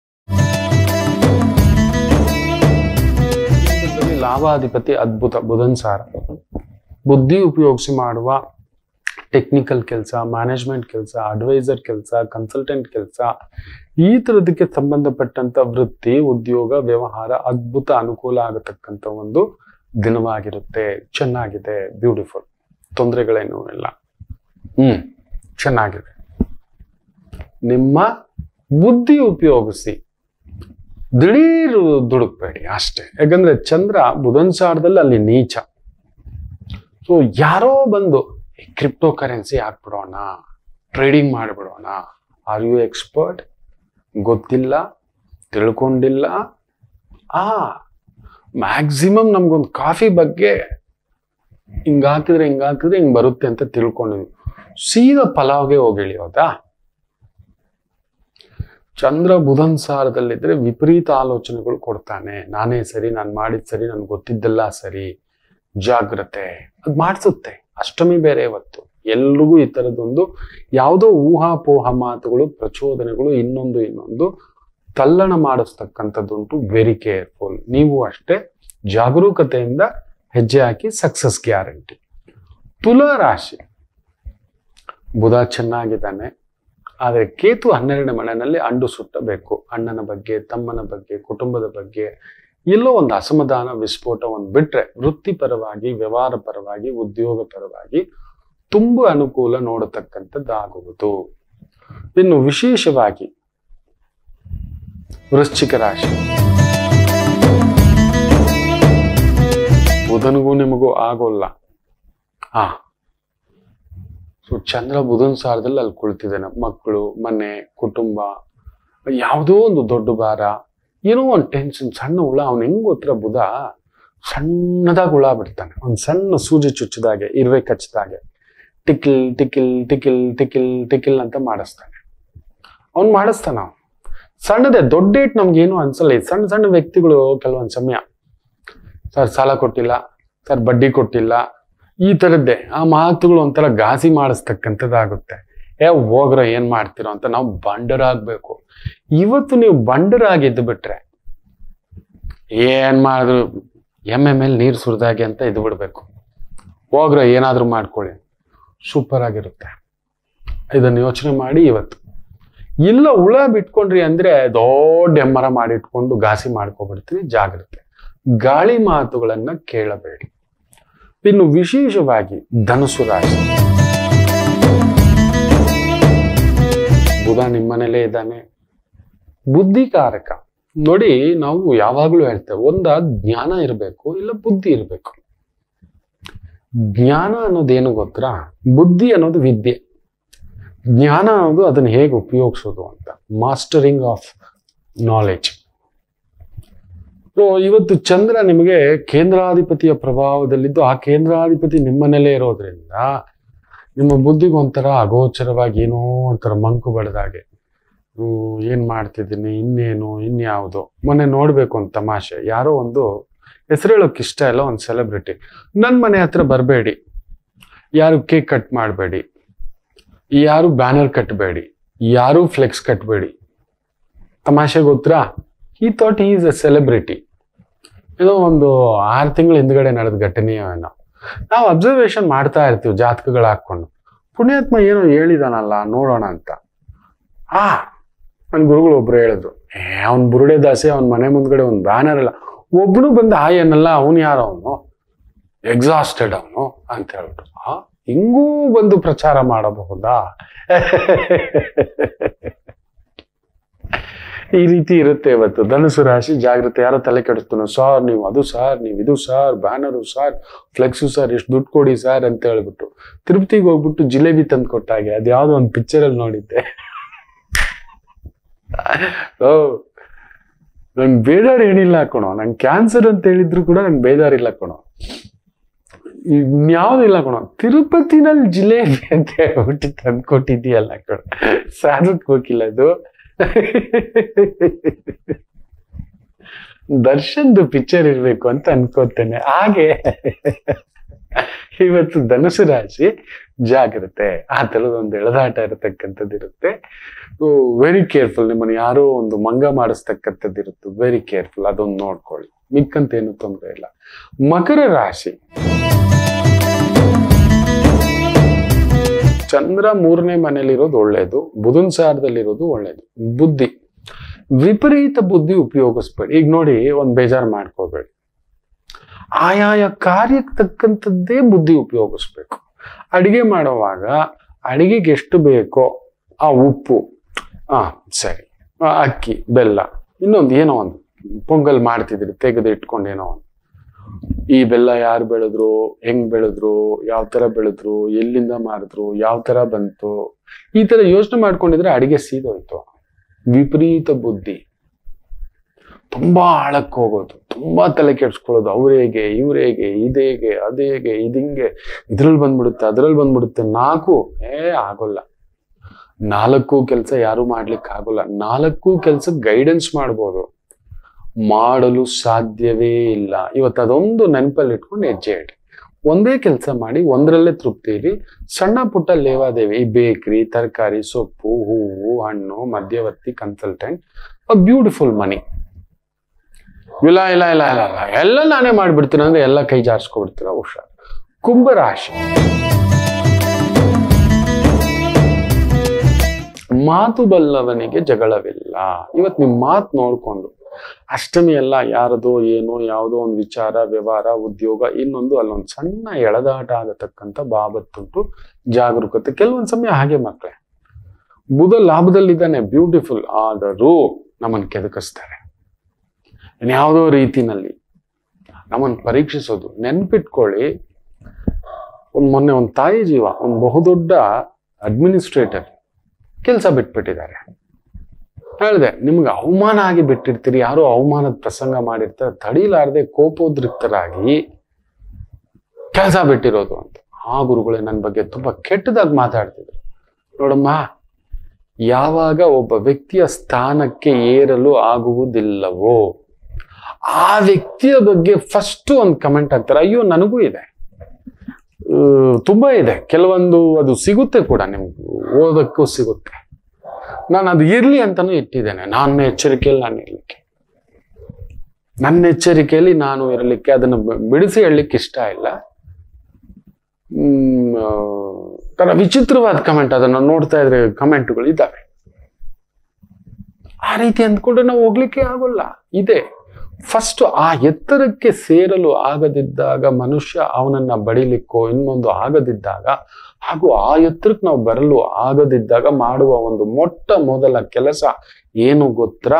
ಜೀವನದಲ್ಲಿ ಲಾಭಾಧಿಪತಿ ಅದ್ಭುತ ಬುಧನ್ ಸಾರ ಬುದ್ಧಿ ಉಪಯೋಗಿಸಿ ಮಾಡುವ ಟೆಕ್ನಿಕಲ್ ಕೆಲಸ ಮ್ಯಾನೇಜ್ಮೆಂಟ್ ಕೆಲಸ ಅಡ್ವೈಸರ್ ಕೆಲಸ ಕನ್ಸಲ್ಟೆಂಟ್ ಕೆಲಸ ಈ ತರದಕ್ಕೆ ಸಂಬಂಧಪಟ್ಟಂತ ವೃತ್ತಿ ಉದ್ಯೋಗ ವ್ಯವಹಾರ ಅದ್ಭುತ ಅನುಕೂಲ ಆಗತಕ್ಕಂತ ಒಂದು ದಿನವಾಗಿರುತ್ತೆ ಚೆನ್ನಾಗಿದೆ ಬ್ಯೂಟಿಫುಲ್ ತೊಂದರೆಗಳೇನೂ ಇಲ್ಲ ಹ್ಮ್ ಚೆನ್ನಾಗಿದೆ ನಿಮ್ಮ ಬುದ್ಧಿ ಉಪಯೋಗಿಸಿ ದಿಢೀರ್ ದುಡುಕ್ಬೇಡಿ ಅಷ್ಟೇ ಯಾಕಂದ್ರೆ ಚಂದ್ರ ಬುಧನ್ ಸಾರದಲ್ಲಿ ಅಲ್ಲಿ ನೀಚ ಸೊ ಯಾರೋ ಬಂದು ಕ್ರಿಪ್ಟೋ ಕರೆನ್ಸಿ ಹಾಕ್ಬಿಡೋಣ ಟ್ರೇಡಿಂಗ್ ಮಾಡಿಬಿಡೋಣ ಆರ್ ಯು ಎಕ್ಸ್ಪರ್ಟ್ ಗೊತ್ತಿಲ್ಲ ತಿಳ್ಕೊಂಡಿಲ್ಲ ಆ ಮ್ಯಾಕ್ಸಿಮಮ್ ನಮ್ಗೊಂದು ಕಾಫಿ ಬಗ್ಗೆ ಹಿಂಗ್ ಹಾಕಿದ್ರೆ ಹಿಂಗ್ ಹಾಕಿದ್ರೆ ಹಿಂಗ್ ಬರುತ್ತೆ ಅಂತ ತಿಳ್ಕೊಂಡಿದ್ವಿ ಸೀದಾ ಪಲಾವ್ಗೆ ಹೋಗಿ ಇಳಿಯೋದಾ ಚಂದ್ರ ಬುಧನ್ ಸಾರದಲ್ಲಿದ್ರೆ ವಿಪರೀತ ಆಲೋಚನೆಗಳು ಕೊಡ್ತಾನೆ ನಾನೇ ಸರಿ ನಾನು ಮಾಡಿದ್ ಸರಿ ನನ್ಗೆ ಗೊತ್ತಿದ್ದೆಲ್ಲ ಸರಿ ಜಾಗ್ರತೆ ಅದ್ ಮಾಡಿಸುತ್ತೆ ಅಷ್ಟಮಿ ಬೇರೆ ಇವತ್ತು ಎಲ್ರಿಗೂ ಈ ತರದೊಂದು ಯಾವುದೋ ಊಹಾಪೋಹ ಮಾತುಗಳು ಪ್ರಚೋದನೆಗಳು ಇನ್ನೊಂದು ಇನ್ನೊಂದು ತಲ್ಲಣ ಮಾಡಿಸ್ತಕ್ಕಂಥದ್ದುಂಟು ವೆರಿ ಕೇರ್ಫುಲ್ ನೀವು ಅಷ್ಟೇ ಜಾಗರೂಕತೆಯಿಂದ ಹೆಜ್ಜೆ ಹಾಕಿ ಸಕ್ಸಸ್ ಗ್ಯಾರಂಟಿ ತುಲಾ ರಾಶಿ ಬುಧ ಚೆನ್ನಾಗಿದ್ದಾನೆ ಆದರೆ ಕೇತು ಹನ್ನೆರಡನೇ ಮನೆಯಲ್ಲಿ ಅಂಡು ಸುಟ್ಟಬೇಕು ಅಣ್ಣನ ಬಗ್ಗೆ ತಮ್ಮನ ಬಗ್ಗೆ ಕುಟುಂಬದ ಬಗ್ಗೆ ಎಲ್ಲೋ ಒಂದು ಅಸಮಾಧಾನ ವಿಸ್ಫೋಟ ಒಂದು ಬಿಟ್ರೆ ವೃತ್ತಿಪರವಾಗಿ ವ್ಯವಹಾರ ಪರವಾಗಿ ಉದ್ಯೋಗ ಪರವಾಗಿ ತುಂಬ ಅನುಕೂಲ ನೋಡತಕ್ಕಂಥದ್ದಾಗುವುದು ಇನ್ನು ವಿಶೇಷವಾಗಿ ವೃಶ್ಚಿಕ ರಾಶಿ ಬುಧನಿಗೂ ನಿಮಗೂ ಆಗೋಲ್ಲ ಹಾ ಸೊ ಚಂದ್ರ ಬುಧನ್ ಸಾರದಲ್ಲಿ ಅಲ್ಲಿ ಕುಳಿತಿದ್ದಾನೆ ಮಕ್ಕಳು ಮನೆ ಕುಟುಂಬ ಯಾವುದೋ ಒಂದು ದೊಡ್ಡ ಭಾರ ಏನೋ ಒಂದು ಟೆನ್ಷನ್ ಸಣ್ಣ ಹುಳ ಅವ್ನು ಹೆಂಗ್ ಗೊತ್ತಿರ ಬುಧ ಸಣ್ಣದಾಗಿ ಹುಳ ಬಿಡ್ತಾನೆ ಒಂದು ಸಣ್ಣ ಸೂಜಿ ಚುಚ್ಚಿದಾಗೆ ಇರುವೆ ಕಚ್ಚಿದಾಗೆ ಟಿಕಿಲ್ ಟಿಕಿಲ್ ಟಿಕಿಲ್ ಟಿಕಿಲ್ ಟಿಕಿಲ್ ಅಂತ ಮಾಡಿಸ್ತಾನೆ ಅವ್ನು ಮಾಡಿಸ್ತಾನ ಅವ್ನು ಸಣ್ಣದೇ ದೊಡ್ಡ ಏಟ್ ನಮ್ಗೇನು ಅನ್ಸಲ್ಲ ಈ ಸಣ್ಣ ಸಣ್ಣ ವ್ಯಕ್ತಿಗಳು ಕೆಲವೊಂದು ಸಮಯ ಸರ್ ಸಾಲ ಕೊಟ್ಟಿಲ್ಲ ಸರ್ ಬಡ್ಡಿ ಕೊಟ್ಟಿಲ್ಲ ಈ ಥರದ್ದೇ ಆ ಮಾತುಗಳು ಒಂಥರ ಘಾಸಿ ಮಾಡಿಸ್ತಕ್ಕಂಥದ್ದಾಗುತ್ತೆ ಏ ಹೋಗ್ರ ಏನ್ ಮಾಡ್ತಿರೋ ಅಂತ ನಾವು ಬಂಡರಾಗ್ಬೇಕು ಇವತ್ತು ನೀವು ಬಂಡರಾಗಿದ್ದು ಬಿಟ್ರೆ ಏನ್ ಮಾಡಿದ್ರು ಎಮ್ಮೆ ಮೇಲೆ ನೀರು ಸುರಿದಾಗೆ ಅಂತ ಇದು ಬಿಡ್ಬೇಕು ಹೋಗ್ರ ಏನಾದ್ರೂ ಮಾಡ್ಕೊಳ್ಳಿ ಸೂಪರ್ ಆಗಿರುತ್ತೆ ಇದನ್ನ ಯೋಚನೆ ಮಾಡಿ ಇವತ್ತು ಇಲ್ಲ ಹುಳ ಬಿಟ್ಕೊಂಡ್ರಿ ಅಂದ್ರೆ ದೊಡ್ಡ ಎಮ್ಮರ ಮಾಡಿಟ್ಕೊಂಡು ಘಾಸಿ ಮಾಡ್ಕೊಬಿಡ್ತೀರಿ ಜಾಗ್ರತೆ ಗಾಳಿ ಮಾತುಗಳನ್ನ ಕೇಳಬೇಡಿ ಇನ್ನು ವಿಶೇಷವಾಗಿ ಧನುಸು ರಾಶಿ ಬುಧ ನಿಮ್ಮನೇಲೇ ಇದ್ದಾನೆ ಬುದ್ಧಿಕಾರಕ ನೋಡಿ ನಾವು ಯಾವಾಗ್ಲೂ ಹೇಳ್ತೇವೆ ಒಂದ ಜ್ಞಾನ ಇರಬೇಕು ಇಲ್ಲ ಬುದ್ಧಿ ಇರಬೇಕು ಜ್ಞಾನ ಅನ್ನೋದೇನು ಗೊತ್ತಾ ಬುದ್ಧಿ ಅನ್ನೋದು ವಿದ್ಯೆ ಜ್ಞಾನ ಅನ್ನೋದು ಅದನ್ನ ಹೇಗೆ ಉಪಯೋಗಿಸೋದು ಅಂತ ಮಾಸ್ಟರಿಂಗ್ ಆಫ್ ನಾಲೆಜ್ ಇವತ್ತು ಚಂದ್ರ ನಿಮಗೆ ಕೇಂದ್ರಾಧಿಪತಿಯ ಪ್ರಭಾವದಲ್ಲಿದ್ದು ಆ ಕೇಂದ್ರಾಧಿಪತಿ ನಿಮ್ಮನೇಲೇ ಇರೋದ್ರಿಂದ ನಿಮ್ಮ ಬುದ್ಧಿಗೆ ಒಂಥರ ಅಗೋಚರವಾಗಿ ಏನೋ ಒಂಥರ ಮಂಕು ಬಡ್ದಾಗೆ ಹ್ಮ್, ಏನ್ ಮಾಡ್ತಿದ್ದೀನಿ ಇನ್ನೇನು ಇನ್ಯಾವುದು ಮೊನ್ನೆ ನೋಡ್ಬೇಕು ಒಂದು ತಮಾಷೆ ಯಾರೋ ಒಂದು ಹೆಸರು ಹೇಳೋಕೆ ಇಷ್ಟ ಇಲ್ಲ ಒಂದು ಸೆಲೆಬ್ರಿಟಿ ನನ್ನ ಮನೆ ಹತ್ರ ಬರಬೇಡಿ ಯಾರು ಕೇಕ್ ಕಟ್ ಮಾಡಬೇಡಿ ಯಾರು ಬ್ಯಾನರ್ ಕಟ್ಟಬೇಡಿ ಯಾರು ಫ್ಲೆಕ್ಸ್ ಕಟ್ಟಬೇಡಿ ತಮಾಷೆ ಗೊತ್ತಾ ಈ ಥಾಟ್ ಈಸ್ ಅ ಸೆಲೆಬ್ರಿಟಿ ಇದು ಒಂದು ಆರು ತಿಂಗಳ ಹಿಂದ್ಗಡೆ ನಡೆದ ಘಟನೆಯೇನೋ ನಾವು ಅಬ್ಸರ್ವೇಷನ್ ಮಾಡ್ತಾ ಇರ್ತೀವಿ ಜಾತಕಗಳು ಹಾಕೊಂಡು ಪುಣ್ಯಾತ್ಮ ಏನೋ ಹೇಳಿದಾನಲ್ಲ ನೋಡೋಣ ಅಂತ ಆ ನನ್ನ ಗುರುಗಳು ಒಬ್ರು ಹೇಳಿದ್ರು ಏ ಅವ್ನ್ ಬುರುಡೆ ದಾಸೆ ಅವ್ನ ಮನೆ ಮುಂದ್ಗಡೆ ಒಂದು ಬ್ಯಾನರ್ ಇಲ್ಲ ಒಬ್ನು ಬಂದು ಆ ಏನಲ್ಲ ಅವನು ಯಾರು ಅವನು ಎಕ್ಸಾಸ್ಟೆಡ್ ಅವನು ಅಂತ ಹೇಳ್ಬಿಟ್ಟು ಆ ಹಿಂಗೂ ಬಂದು ಪ್ರಚಾರ ಮಾಡಬಹುದಾ ಈ ರೀತಿ ಇರುತ್ತೆ ಇವತ್ತು ಧನುಸು ರಾಶಿ ಜಾಗ್ರತೆ ಯಾರೋ ತಲೆ ಕೆಡಿಸ್ತಾನೋ ಸಾರ್ ನೀವು ಅದು ಸಾರ್ ನೀವು ಇದು sir banner sir flex sir ಎಷ್ಟು ದುಡ್ಡು ಕೊಡಿ ಸರ್ ಅಂತ ಹೇಳ್ಬಿಟ್ಟು ತಿರುಪತಿಗೆ ಹೋಗ್ಬಿಟ್ಟು ಜಿಲೇಬಿ ತಂದು ಕೊಟ್ಟಾಗೆ ಅದು ಯಾವ್ದೋ ಒಂದು ಪಿಕ್ಚರಲ್ಲಿ ನೋಡಿದ್ದೆ ಓ ನಂಗೆ ಬೇಜಾರು ಏನಿಲ್ಲ ಕಣೋ ನಂಗೆ ಕ್ಯಾನ್ಸರ್ ಅಂತ ಹೇಳಿದ್ರು ಕೂಡ ನಂಗೆ ಬೇಜಾರಿಲ್ಲ ಕಣೋ ಇನ್ಯಾವುದಿಲ್ಲ ಕಣೋ ತಿರುಪತಿನಲ್ಲಿ ಜಿಲೇಬಿ ಅಂತ ಹೇಳ್ಬಿಟ್ಟು ತಂದು ಕೊಟ್ಟಿದ್ದೀಯಲ್ಲ ಕಣೋ ಸಾಧಕ್ ಹೋಗಿಲ್ಲ ಅದು ದರ್ಶನ್ದು ಪಿಕ್ಚರ್ ಇರ್ಬೇಕು ಅಂತ ಅನ್ಕೋತೇನೆ ಹಾಗೆ ಇವತ್ತು ಧನುಸು ರಾಶಿ ಜಾಗ್ರತೆ ಆ ಥರದೊಂದು ಎಳೆದಾಟ ಇರತಕ್ಕಂಥದ್ದು ಇರುತ್ತೆ ವೆರಿ ಕೇರ್ಫುಲ್ ನಿಮ್ಮನ್ನು ಯಾರೋ ಒಂದು ಮಂಗ ಮಾಡಿಸ್ತಕ್ಕಂಥದ್ದು ಇರುತ್ತೆ ವೆರಿ ಕೇರ್ಫುಲ್ ಅದೊಂದು ನೋಡ್ಕೊಳ್ಳಿ ಮಿಕ್ಕಂತ ಏನು ತೊಂದರೆ ಇಲ್ಲ ಮಕರ ರಾಶಿ ಚಂದ್ರ ಮೂರನೇ ಮನೇಲಿರೋದು ಒಳ್ಳೇದು ಬುಧನ್ ಸಾರದಲ್ಲಿರೋದು ಒಳ್ಳೇದು ಬುದ್ಧಿ ವಿಪರೀತ ಬುದ್ಧಿ ಉಪಯೋಗಿಸ್ಬೇಡಿ ಈಗ ನೋಡಿ ಒಂದ್ ಬೇಜಾರು ಮಾಡ್ಕೋಬೇಡಿ ಆಯಾಯ ಕಾರ್ಯಕ್ಕೆ ತಕ್ಕಂಥದ್ದೇ ಬುದ್ಧಿ ಉಪಯೋಗಿಸ್ಬೇಕು ಅಡಿಗೆ ಮಾಡುವಾಗ ಅಡಿಗೆಗೆ ಎಷ್ಟು ಬೇಕೋ ಆ ಉಪ್ಪು ಆ ಸರಿ ಆ ಅಕ್ಕಿ ಬೆಲ್ಲ ಇನ್ನೊಂದು ಏನೋ ಒಂದು ಪೊಂಗಲ್ ಮಾಡ್ತಿದ್ರಿ ತೆಗೆದು ಇಟ್ಕೊಂಡು ಏನೋ ಒಂದು ಈ ಬೆಲ್ಲ ಯಾರು ಬೆಳೆದ್ರು ಹೆಂಗ್ ಬೆಳೆದ್ರು ಯಾವ ತರ ಬೆಳೆದ್ರು ಎಲ್ಲಿಂದ ಮಾರಿದ್ರು ಯಾವ ತರ ಬಂತು ಈ ತರ ಯೋಚನೆ ಮಾಡ್ಕೊಂಡಿದ್ರೆ ಅಡಿಗೆ ಸೀದೋಯ್ತು ವಿಪರೀತ ಬುದ್ಧಿ ತುಂಬಾ ಆಳಕ್ಕೆ ಹೋಗೋದು ತುಂಬಾ ತಲೆ ಕೆಡ್ಸ್ಕೊಳ್ಳೋದು ಅವ್ರ ಹೇಗೆ ಇವ್ರ ಹೇಗೆ ಇದೇಗೆ ಅದೇಗೆ ಇದಿಂಗೆ ಇದ್ರಲ್ಲಿ ಬಂದ್ಬಿಡುತ್ತೆ ಅದ್ರಲ್ಲಿ ಬಂದ್ಬಿಡುತ್ತೆ ನಾಲ್ಕು ಏ ಆಗೋಲ್ಲ ನಾಲ್ಕು ಕೆಲಸ ಯಾರು ಮಾಡ್ಲಿಕ್ಕೆ ಆಗೋಲ್ಲ ನಾಲ್ಕು ಕೆಲಸ ಗೈಡೆನ್ಸ್ ಮಾಡ್ಬೋದು ಮಾಡಲು ಸಾಧ್ಯವೇ ಇಲ್ಲ ಇವತ್ತು ಅದೊಂದು ನೆನಪಲ್ಲಿ ಇಟ್ಕೊಂಡು ಹೆಜ್ಜೆ ಇಡಿ ಒಂದೇ ಕೆಲಸ ಮಾಡಿ ಒಂದರಲ್ಲೇ ತೃಪ್ತಿ ಇರಿ ಸಣ್ಣ ಪುಟ್ಟ ಲೇವಾದೇವಿ ಈ ಬೇಕ್ರಿ ತರಕಾರಿ ಸೊಪ್ಪು ಹೂವು ಹಣ್ಣು ಮಧ್ಯವರ್ತಿ ಕನ್ಸಲ್ಟೆಂಟ್ ಅ ಬ್ಯೂಟಿಫುಲ್ ಮನಿ ಇಲ್ಲ ಇಲ್ಲ ಇಲ್ಲ ಇಲ್ಲ ಇಲ್ಲ ಎಲ್ಲ ನಾನೇ ಮಾಡ್ಬಿಡ್ತೀನಿ ಅಂದ್ರೆ ಎಲ್ಲ ಕೈ ಜಾರಿಸ್ಕೊಬಿಡ್ತೀರ ಹುಷಾರ್ ಕುಂಭರಾಶಿ ಮಾತು ಬಲ್ಲವನಿಗೆ ಜಗಳವಿಲ್ಲ ಇವತ್ತು ನಿಮ್ ಮಾತು ನೋಡ್ಕೊಂಡು ಅಷ್ಟಮಿ ಎಲ್ಲ ಯಾರದೋ ಏನೋ ಯಾವುದೋ ಒಂದು ವಿಚಾರ ವ್ಯವಹಾರ ಉದ್ಯೋಗ ಇನ್ನೊಂದು ಅಲ್ಲೊಂದು ಸಣ್ಣ ಎಳೆದಾಟ ಆಗತಕ್ಕಂಥ ಬಾಬತ್ತುಂಟು ಜಾಗರೂಕತೆ ಕೆಲವೊಂದ್ ಸಮಯ ಹಾಗೆ ಮಕ್ಕಳೇ ಬುಧ ಲಾಭದಲ್ಲಿದ್ದಾನೆ ಬ್ಯೂಟಿಫುಲ್ ಆದರೂ ನಮ್ಮನ್ನು ಕೆದಕಿಸ್ತಾರೆ ಇನ್ಯಾವುದೋ ರೀತಿನಲ್ಲಿ ನಮ್ಮನ್ನು ಪರೀಕ್ಷಿಸೋದು ನೆನ್ಪಿಟ್ಕೊಳ್ಳಿ ಒಂದು ಮೊನ್ನೆ ಒಂದು ತಾಯಿ ಜೀವ ಒಂದು ಬಹುದೊಡ್ಡ ಅಡ್ಮಿನಿಸ್ಟ್ರೇಟರ್ ಕೆಲಸ ಬಿಟ್ಬಿಟ್ಟಿದ್ದಾರೆ ಹೇಳಿದೆ ನಿಮ್ಗೆ ಅವಮಾನ ಆಗಿ ಬಿಟ್ಟಿರ್ತೀರಿ ಯಾರೋ ಅವಮಾನದ ಪ್ರಸಂಗ ಮಾಡಿರ್ತಾರೆ ತಡೀಲಾರದೆ ಕೋಪೋದ್ರಿಕ್ತರಾಗಿ ಕೆಲಸ ಬಿಟ್ಟಿರೋದು ಅಂತ ಆ ಗುರುಗಳೇ ನನ್ನ ಬಗ್ಗೆ ತುಂಬಾ ಕೆಟ್ಟದಾಗಿ ಮಾತಾಡ್ತಿದ್ರು ನೋಡಮ್ಮ ಯಾವಾಗ ಒಬ್ಬ ವ್ಯಕ್ತಿಯ ಸ್ಥಾನಕ್ಕೆ ಏರಲು ಆಗುವುದಿಲ್ಲವೋ ಆ ವ್ಯಕ್ತಿಯ ಬಗ್ಗೆ ಫಸ್ಟ್ ಒಂದು ಕಮೆಂಟ್ ಹಾಕ್ತಾರೆ ಅಯ್ಯೋ ನನಗೂ ಇದೆ ಆ, ತುಂಬಾ ಇದೆ ಕೆಲವೊಂದು ಅದು ಸಿಗುತ್ತೆ ಕೂಡ ನಿಮ್ಗೆ ಓದಕ್ಕೂ ಸಿಗುತ್ತೆ ನಾನು ಅದು ಇರ್ಲಿ ಅಂತಾನು ಇಟ್ಟಿದ್ದೇನೆ ನನ್ನ ಎಚ್ಚರಿಕೆಯಲ್ಲಿ ನಾನು ಇರ್ಲಿಕ್ಕೆ ನನ್ನ ಎಚ್ಚರಿಕೆಯಲ್ಲಿ ನಾನು ಇರಲಿಕ್ಕೆ ಅದನ್ನು ಬ- ಬಿಡಿಸಿ ಹೇಳಲಿಕ್ಕೆ ಇಷ್ಟ ಇಲ್ಲ ಹ್ಮ್, ಆ, ತರ ವಿಚಿತ್ರವಾದ ಕಮೆಂಟ್ ಅದನ್ನು ನೋಡ್ತಾ ಇದ್ರೆ ಕಮೆಂಟ್ಗಳು ಇದ್ದಾವೆ ಆ ರೀತಿ ಅಂದ್ಕೊಂಡ್ರೆ ನಾವು ಹೋಗ್ಲಿಕ್ಕೆ ಆಗೋಲ್ಲ ಇದೆ ಫಸ್ಟ್ ಆ ಎತ್ತರಕ್ಕೆ ಸೇರಲು ಆಗದಿದ್ದಾಗ ಮನುಷ್ಯ ಅವನನ್ನ ಬಡಿಲಿಕ್ಕೋ ಇನ್ನೊಂದು ಆಗದಿದ್ದಾಗ ಹಾಗೂ ಆ ಎತ್ತರಕ್ಕೆ ನಾವು ಬರಲು ಆಗದಿದ್ದಾಗ ಮಾಡುವ ಒಂದು ಮೊಟ್ಟ ಮೊದಲ ಕೆಲಸ ಏನು ಗೊತ್ತಾ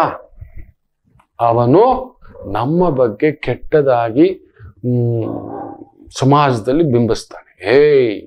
ಅವನು ನಮ್ಮ ಬಗ್ಗೆ ಕೆಟ್ಟದಾಗಿ ಹ್ಮ್, ಸಮಾಜದಲ್ಲಿ ಬಿಂಬಿಸ್ತಾನೆ ಹೇಯ್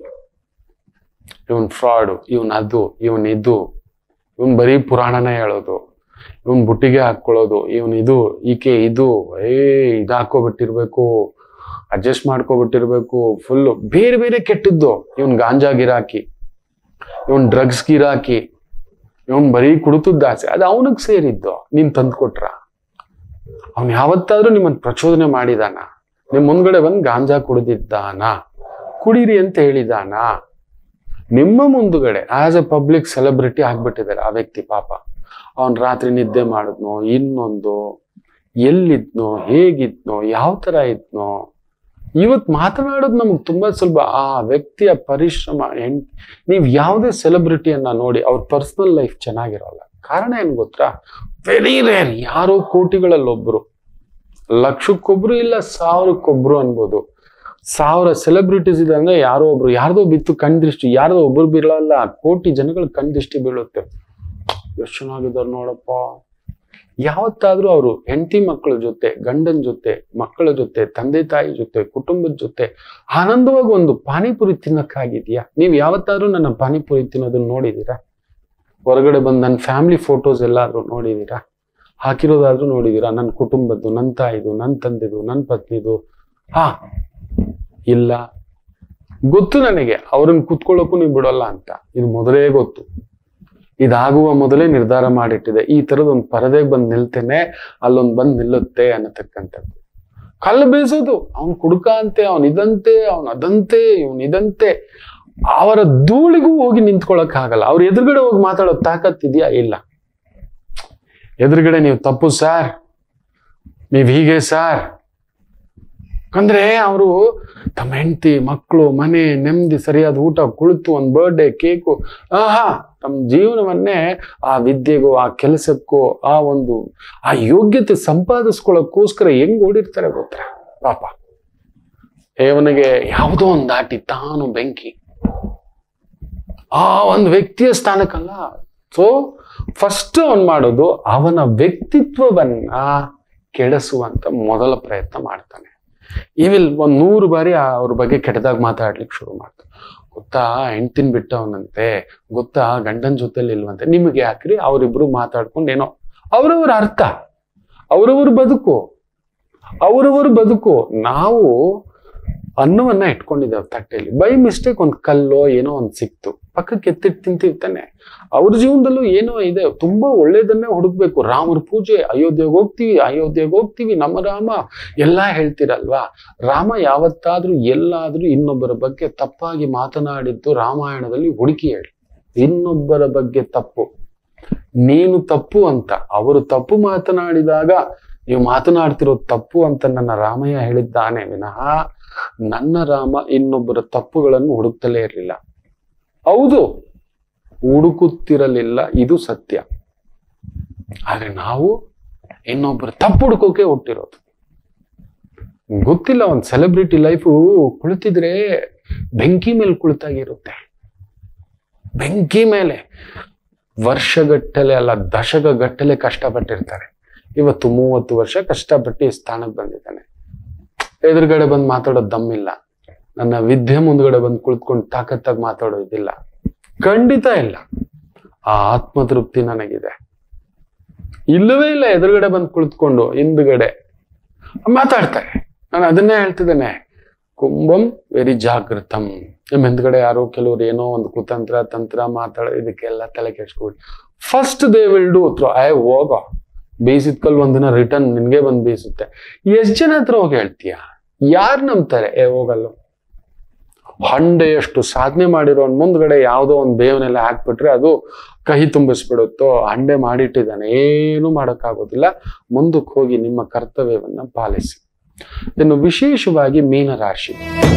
ಇವನ್ ಫ್ರಾಡು ಇವನ್ ಅದು ಇವನ್ ಇದು ಇವನ್ ಬರೀ ಪುರಾಣನೇ ಹೇಳೋದು ಇವನ್ ಬುಟ್ಟಿಗೆ ಹಾಕೊಳ್ಳೋದು ಇವನ್ ಇದು ಈಕೆ ಇದು ಏ ಇದು ಹಾಕೋಬಿಟ್ಟಿರ್ಬೇಕು ಅಡ್ಜಸ್ಟ್ ಮಾಡ್ಕೊಬಿಟ್ಟಿರ್ಬೇಕು ಫುಲ್ಲು ಬೇರೆ ಬೇರೆ ಕೆಟ್ಟಿದ್ದು ಇವನ್ ಗಾಂಜಾ ಗಿರಾಕಿ ಇವನ್ ಡ್ರಗ್ಸ್ ಗಿರಾಕಿ ಇವನ್ ಬರೀ ಕುಡಿತದ ಆಸೆ ಅದು ಅವನಿಗೆ ಸೇರಿದ್ದು ನೀನ್ ತಂದ್ಕೊಟ್ರ ಅವನ್ ಯಾವತ್ತಾದ್ರೂ ನಿಮ್ಮನ್ನ ಪ್ರಚೋದನೆ ಮಾಡಿದಾನ ನಿಮ್ ಮುಂದ್ಗಡೆ ಬಂದು ಗಾಂಜಾ ಕುಡಿದಿದ್ದಾನ ಕುಡೀರಿ ಅಂತ ಹೇಳಿದಾನ ನಿಮ್ಮ ಮುಂದುಗಡೆ ಆಸ್ ಎ ಪಬ್ಲಿಕ್ ಸೆಲೆಬ್ರಿಟಿ ಆಗ್ಬಿಟ್ಟಿದ್ದಾರೆ ಆ ವ್ಯಕ್ತಿ ಪಾಪ ಅವನ್ ರಾತ್ರಿ ನಿದ್ದೆ ಮಾಡಿದ್ನೋ ಇನ್ನೊಂದು ಎಲ್ಲಿದ್ನೋ ಹೇಗಿದ್ನೋ ಯಾವ ತರ ಇದ್ನೋ ಇವತ್ ಮಾತನಾಡೋದು ನಮ್ಗೆ ತುಂಬಾ ಸುಲಭ ಆ ವ್ಯಕ್ತಿಯ ಪರಿಶ್ರಮ ಹೆಣ್ ನೀವ್ ಯಾವುದೇ ಸೆಲೆಬ್ರಿಟಿಯನ್ನ ನೋಡಿ ಅವ್ರ ಪರ್ಸನಲ್ ಲೈಫ್ ಚೆನ್ನಾಗಿರೋಲ್ಲ ಕಾರಣ ಏನ್ ಗೊತ್ತಾ ವೆರಿ ರೇರ್ ಯಾರೋ ಕೋಟಿಗಳಲ್ಲೊಬ್ರು ಲಕ್ಷಕ್ಕೊಬ್ರು ಇಲ್ಲ ಸಾವಿರಕ್ಕೊಬ್ರು ಅನ್ಬೋದು ಸಾವಿರ ಸೆಲೆಬ್ರಿಟೀಸ್ ಇದೆ ಅಂದ್ರೆ ಯಾರೋ ಒಬ್ರು ಯಾರ್ದೋ ಬಿತ್ತು ಕಣ್ ದೃಷ್ಟಿ ಯಾರ್ದೋ ಒಬ್ರು ಬೀಳಲ್ಲ ಕೋಟಿ ಜನಗಳ ಕಣ್ ದೃಷ್ಟಿ ಬೀಳುತ್ತೆ ಎಷ್ಟು ಚೆನ್ನಾಗಿದ್ದಾರೆ ನೋಡಪ್ಪ ಯಾವತ್ತಾದ್ರೂ ಅವರು ಹೆಂಡತಿ ಮಕ್ಕಳ ಜೊತೆ ಗಂಡನ ಜೊತೆ ಮಕ್ಕಳ ಜೊತೆ ತಂದೆ ತಾಯಿ ಜೊತೆ ಕುಟುಂಬದ ಜೊತೆ ಆನಂದವಾಗಿ ಒಂದು ಪಾನಿಪುರಿ ತಿನ್ನಕ್ಕಾಗಿದ್ಯಾ ನೀವು ಯಾವತ್ತಾದ್ರೂ ನನ್ನ ಪಾನಿಪುರಿ ತಿನ್ನೋದನ್ನ ನೋಡಿದೀರಾ ಹೊರಗಡೆ ಬಂದು ನನ್ನ ಫ್ಯಾಮಿಲಿ ಫೋಟೋಸ್ ಎಲ್ಲಾದ್ರೂ ನೋಡಿದೀರಾ ಹಾಕಿರೋದಾದ್ರೂ ನೋಡಿದೀರಾ ನನ್ನ ಕುಟುಂಬದ್ದು ನನ್ನ ತಾಯಿದು ನನ್ನ ತಂದೆದು ನನ್ನ ಪತ್ನಿದು ಹಾ ಇಲ್ಲ ಗೊತ್ತು ನನಗೆ ಅವ್ರನ್ನ ಕುತ್ಕೊಳ್ಳೋಕ್ಕೂ ನೀವು ಬಿಡೋಲ್ಲ ಅಂತ ಇದು ಮೊದಲೇ ಗೊತ್ತು ಇದಾಗುವ ಮೊದಲೇ ನಿರ್ಧಾರ ಮಾಡಿಟ್ಟಿದೆ ಈ ತರದ ಒಂದು ಪರದೆಗೆ ಬಂದು ನಿಲ್ತೇನೆ ಅಲ್ಲೊಂದು ಬಂದು ನಿಲ್ಲುತ್ತೆ ಅನ್ನತಕ್ಕಂಥದ್ದು ಕಲ್ಲು ಬೀಸೋದು ಅವನ್ ಕುಡುಕ ಅಂತೆ ಅವನ್ ಇದಂತೆ ಅವನ್ ಅದಂತೆ ಇವನ್ ಇದಂತೆ ಅವರ ಧೂಳಿಗೂ ಹೋಗಿ ನಿಂತ್ಕೊಳಕ್ ಆಗಲ್ಲ ಅವ್ರ ಎದುರುಗಡೆ ಹೋಗಿ ಮಾತಾಡೋ ತಾಕತ್ತಿದ್ಯಾ ಇಲ್ಲ ಎದುರುಗಡೆ ನೀವು ತಪ್ಪು ಸಾರ್ ನೀವ್ ಹೀಗೆ ಸಾರ್ ಅಂದ್ರೆ ಅವರು ತಮ್ಮ ಹೆಂಡತಿ ಮಕ್ಕಳು ಮನೆ ನೆಮ್ಮದಿ ಸರಿಯಾದ ಊಟ ಕುಳಿತು ಒಂದು ಬರ್ಡೇ ಕೇಕು ಆಹಾ ತಮ್ಮ ಜೀವನವನ್ನೇ ಆ ವಿದ್ಯೆಗೋ ಆ ಕೆಲಸಕ್ಕೋ ಆ ಒಂದು ಆ ಯೋಗ್ಯತೆ ಸಂಪಾದಿಸ್ಕೊಳ್ಳೋಕ್ಕೋಸ್ಕರ ಹೆಂಗ್ ಓಡಿರ್ತಾರೆ ಗೊತ್ತಾ ಪಾಪ ಅವನಿಗೆ ಯಾವುದೋ ಒಂದು ದಾಟಿ ತಾನು ಬೆಂಕಿ ಆ ಒಂದು ವ್ಯಕ್ತಿಯ ಸ್ಥಾನಕ್ಕಲ್ಲ ಸೊ ಫಸ್ಟ್ ಅವನ್ ಮಾಡೋದು ಅವನ ವ್ಯಕ್ತಿತ್ವವನ್ನ ಕೆಡಿಸುವಂತ ಮೊದಲ ಪ್ರಯತ್ನ ಮಾಡ್ತಾನೆ ಇವಿಲ್ ಒಂದ್ ನೂರು ಬಾರಿ ಅವ್ರ ಬಗ್ಗೆ ಕೆಟ್ಟದಾಗ ಮಾತಾಡ್ಲಿಕ್ಕೆ ಶುರು ಮಾಡ್ತಾನೆ ಗೊತ್ತಾ ಹೆಂಡ್ತಿನ್ ಬಿಟ್ಟವನಂತೆ ಗೊತ್ತಾ ಗಂಡನ ಜೊತೆಲಿ ಇಲ್ವಂತೆ ನಿಮಗೆ ಯಾಕ್ರಿ ಅವರಿಬ್ರು ಮಾತಾಡ್ಕೊಂಡು ಏನೋ ಅವ್ರವ್ರ ಅರ್ಥ ಅವ್ರವ್ರ ಬದುಕು ಅವ್ರವ್ರ ಬದುಕು ನಾವು ಅನ್ನವನ್ನ ಇಟ್ಕೊಂಡಿದ್ದೇವೆ ತಟ್ಟೆಯಲ್ಲಿ ಬೈ ಮಿಸ್ಟೇಕ್ ಒಂದು ಕಲ್ಲೋ ಏನೋ ಒಂದು ಸಿಕ್ತು ಪಕ್ಕಕ್ಕೆ ಎತ್ತಿಟ್ಟು ತಿಂತಿರ್ತಾನೆ ಅವ್ರ ಜೀವನದಲ್ಲೂ ಏನೋ ಇದೆ ತುಂಬಾ ಒಳ್ಳೇದನ್ನೇ ಹುಡುಕ್ಬೇಕು ರಾಮರ ಪೂಜೆ ಅಯೋಧ್ಯೆಗೆ ಹೋಗ್ತೀವಿ ಅಯೋಧ್ಯೆಗೆ ಹೋಗ್ತೀವಿ ನಮ್ಮ ರಾಮ ಎಲ್ಲಾ ಹೇಳ್ತೀರಲ್ವಾ ರಾಮ ಯಾವತ್ತಾದ್ರೂ ಎಲ್ಲಾದ್ರೂ ಇನ್ನೊಬ್ಬರ ಬಗ್ಗೆ ತಪ್ಪಾಗಿ ಮಾತನಾಡಿದ್ದು ರಾಮಾಯಣದಲ್ಲಿ ಹುಡುಕಿ ಹೇಳಿ ಇನ್ನೊಬ್ಬರ ಬಗ್ಗೆ ತಪ್ಪು ನೀನು ತಪ್ಪು ಅಂತ ಅವರು ತಪ್ಪು ಮಾತನಾಡಿದಾಗ ನೀವು ಮಾತನಾಡ್ತಿರೋದು ತಪ್ಪು ಅಂತ ನನ್ನ ರಾಮಯ್ಯ ಹೇಳಿದ್ದಾನೆ ವಿನಃ ನನ್ನ ರಾಮ ಇನ್ನೊಬ್ಬರ ತಪ್ಪುಗಳನ್ನು ಹುಡುಕ್ತಲೇ ಇರಲಿಲ್ಲ ಹೌದು ಹುಡುಕುತ್ತಿರಲಿಲ್ಲ ಇದು ಸತ್ಯ ಆದ್ರೆ ನಾವು ಇನ್ನೊಬ್ಬರ ತಪ್ಪು ಹುಡುಕೋಕೆ ಹುಟ್ಟಿರೋದು ಗೊತ್ತಿಲ್ಲ ಒಂದು ಸೆಲೆಬ್ರಿಟಿ ಲೈಫು ಕುಳಿತಿದ್ರೆ ಬೆಂಕಿ ಮೇಲೆ ಕುಳಿತಾಗಿರುತ್ತೆ ಬೆಂಕಿ ಮೇಲೆ ವರ್ಷಗಟ್ಟಲೆ ಅಲ್ಲ ದಶಕ ಗಟ್ಟಲೆ ಕಷ್ಟಪಟ್ಟಿರ್ತಾರೆ ಇವತ್ತು ಮೂವತ್ತು ವರ್ಷ ಕಷ್ಟಪಟ್ಟು ಈ ಸ್ಥಾನಕ್ಕೆ ಬಂದಿದ್ದಾನೆ ಎದುರುಗಡೆ ಬಂದು ಮಾತಾಡೋದು ದಮ್ಮಿಲ್ಲ ನನ್ನ ವಿದ್ಯೆ ಮುಂದ್ಗಡೆ ಬಂದು ಕುಳಿತುಕೊಂಡು ತಾಕತ್ತಾಗಿ ಮಾತಾಡೋದಿಲ್ಲ ಖಂಡಿತ ಇಲ್ಲ ಆ ಆತ್ಮತೃಪ್ತಿ ನನಗಿದೆ ಇಲ್ಲವೇ ಇಲ್ಲ ಎದುರುಗಡೆ ಬಂದು ಕುಳಿತುಕೊಂಡು ಹಿಂದ್ಗಡೆ ಮಾತಾಡ್ತಾರೆ ನಾನು ಅದನ್ನೇ ಹೇಳ್ತಿದ್ದೇನೆ ಕುಂಭಂ ವೆರಿ ಜಾಗೃತಂ ನಿಮ್ಮ ಹಿಂದ್ಗಡೆ ಯಾರೋ ಕೆಲವ್ರು ಏನೋ ಒಂದು ಕುತಂತ್ರ ತಂತ್ರ ಮಾತಾಡೋ ಇದಕ್ಕೆಲ್ಲ ತಲೆ ಕೆಡ್ಸ್ಕೊಬಿಡಿ first they will do throw ಐ ಹೋಗೋ ಬೇಯಿಸಿದ ಕಲ್ ಒಂದಿನ ರಿಟರ್ನ್ ನಿನ್ಗೆ ಬಂದು ಬೇಯಿಸುತ್ತೆ ಎಷ್ಟ್ ಜನ ಹತ್ರ ಹೋಗಿ ಹೇಳ್ತೀಯ ಯಾರು ನಂಬ್ತಾರೆ ಏ ಹೋಗಲ್ಲ ಹಂಡೆಯಷ್ಟು ಸಾಧನೆ ಮಾಡಿರೋ ಮುಂದ್ಗಡೆ ಯಾವುದೋ ಒಂದು ಬೇವನೆಲ್ಲ ಹಾಕ್ಬಿಟ್ರೆ ಅದು ಕಹಿ ತುಂಬಿಸ್ಬಿಡುತ್ತೋ ಹಂಡೆ ಮಾಡಿಟ್ಟಿದ್ದಾನೆ ಏನು ಮಾಡೋಕ್ಕಾಗೋದಿಲ್ಲ ಮುಂದಕ್ಕೆ ಹೋಗಿ ನಿಮ್ಮ ಕರ್ತವ್ಯವನ್ನ ಪಾಲಿಸಿ ಇನ್ನು ವಿಶೇಷವಾಗಿ ಮೀನರಾಶಿ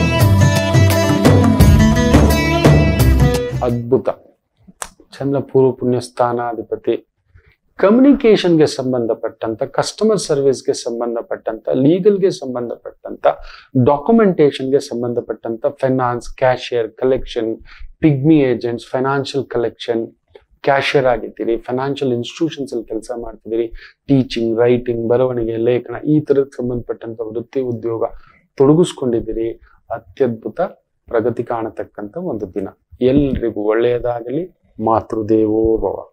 ಅದ್ಭುತ ಚಂದ್ರ ಪೂರ್ವ ಪುಣ್ಯ ಸ್ಥಾನಾಧಿಪತಿ ಕಮ್ಯುನಿಕೇಶನ್ಗೆ ಸಂಬಂಧಪಟ್ಟಂತ ಕಸ್ಟಮರ್ ಸರ್ವಿಸ್ಗೆ ಸಂಬಂಧಪಟ್ಟಂತ ಲೀಗಲ್ಗೆ ಸಂಬಂಧಪಟ್ಟಂತ ಡಾಕ್ಯುಮೆಂಟೇಶನ್ಗೆ ಸಂಬಂಧಪಟ್ಟಂತ finance cashier collection pigmy agents financial collection cashier ಆಗಿದ್ದೀರಿ ಫೈನಾನ್ಷಿಯಲ್ ಇನ್ಸ್ಟಿಟ್ಯೂಷನ್ಸ್ ಅಲ್ಲಿ ಕೆಲಸ ಮಾಡ್ತಿದ್ದೀರಿ ಟೀಚಿಂಗ್ ರೈಟಿಂಗ್ ಬರವಣಿಗೆ ಲೇಖನ ಈ ತರಕ್ಕೆ ಸಂಬಂಧಪಟ್ಟಂತ ವೃತ್ತಿ ಉದ್ಯೋಗ ತೊಡಗಿಸ್ಕೊಂಡಿದ್ದೀರಿ ಅತ್ಯದ್ಭುತ ಪ್ರಗತಿ ಕಾಣತಕ್ಕಂತ ಒಂದು ದಿನ ಎಲ್ರಿಗೂ ಒಳ್ಳೆಯದಾಗಲಿ ಮಾತೃದೇವೋ ಭವ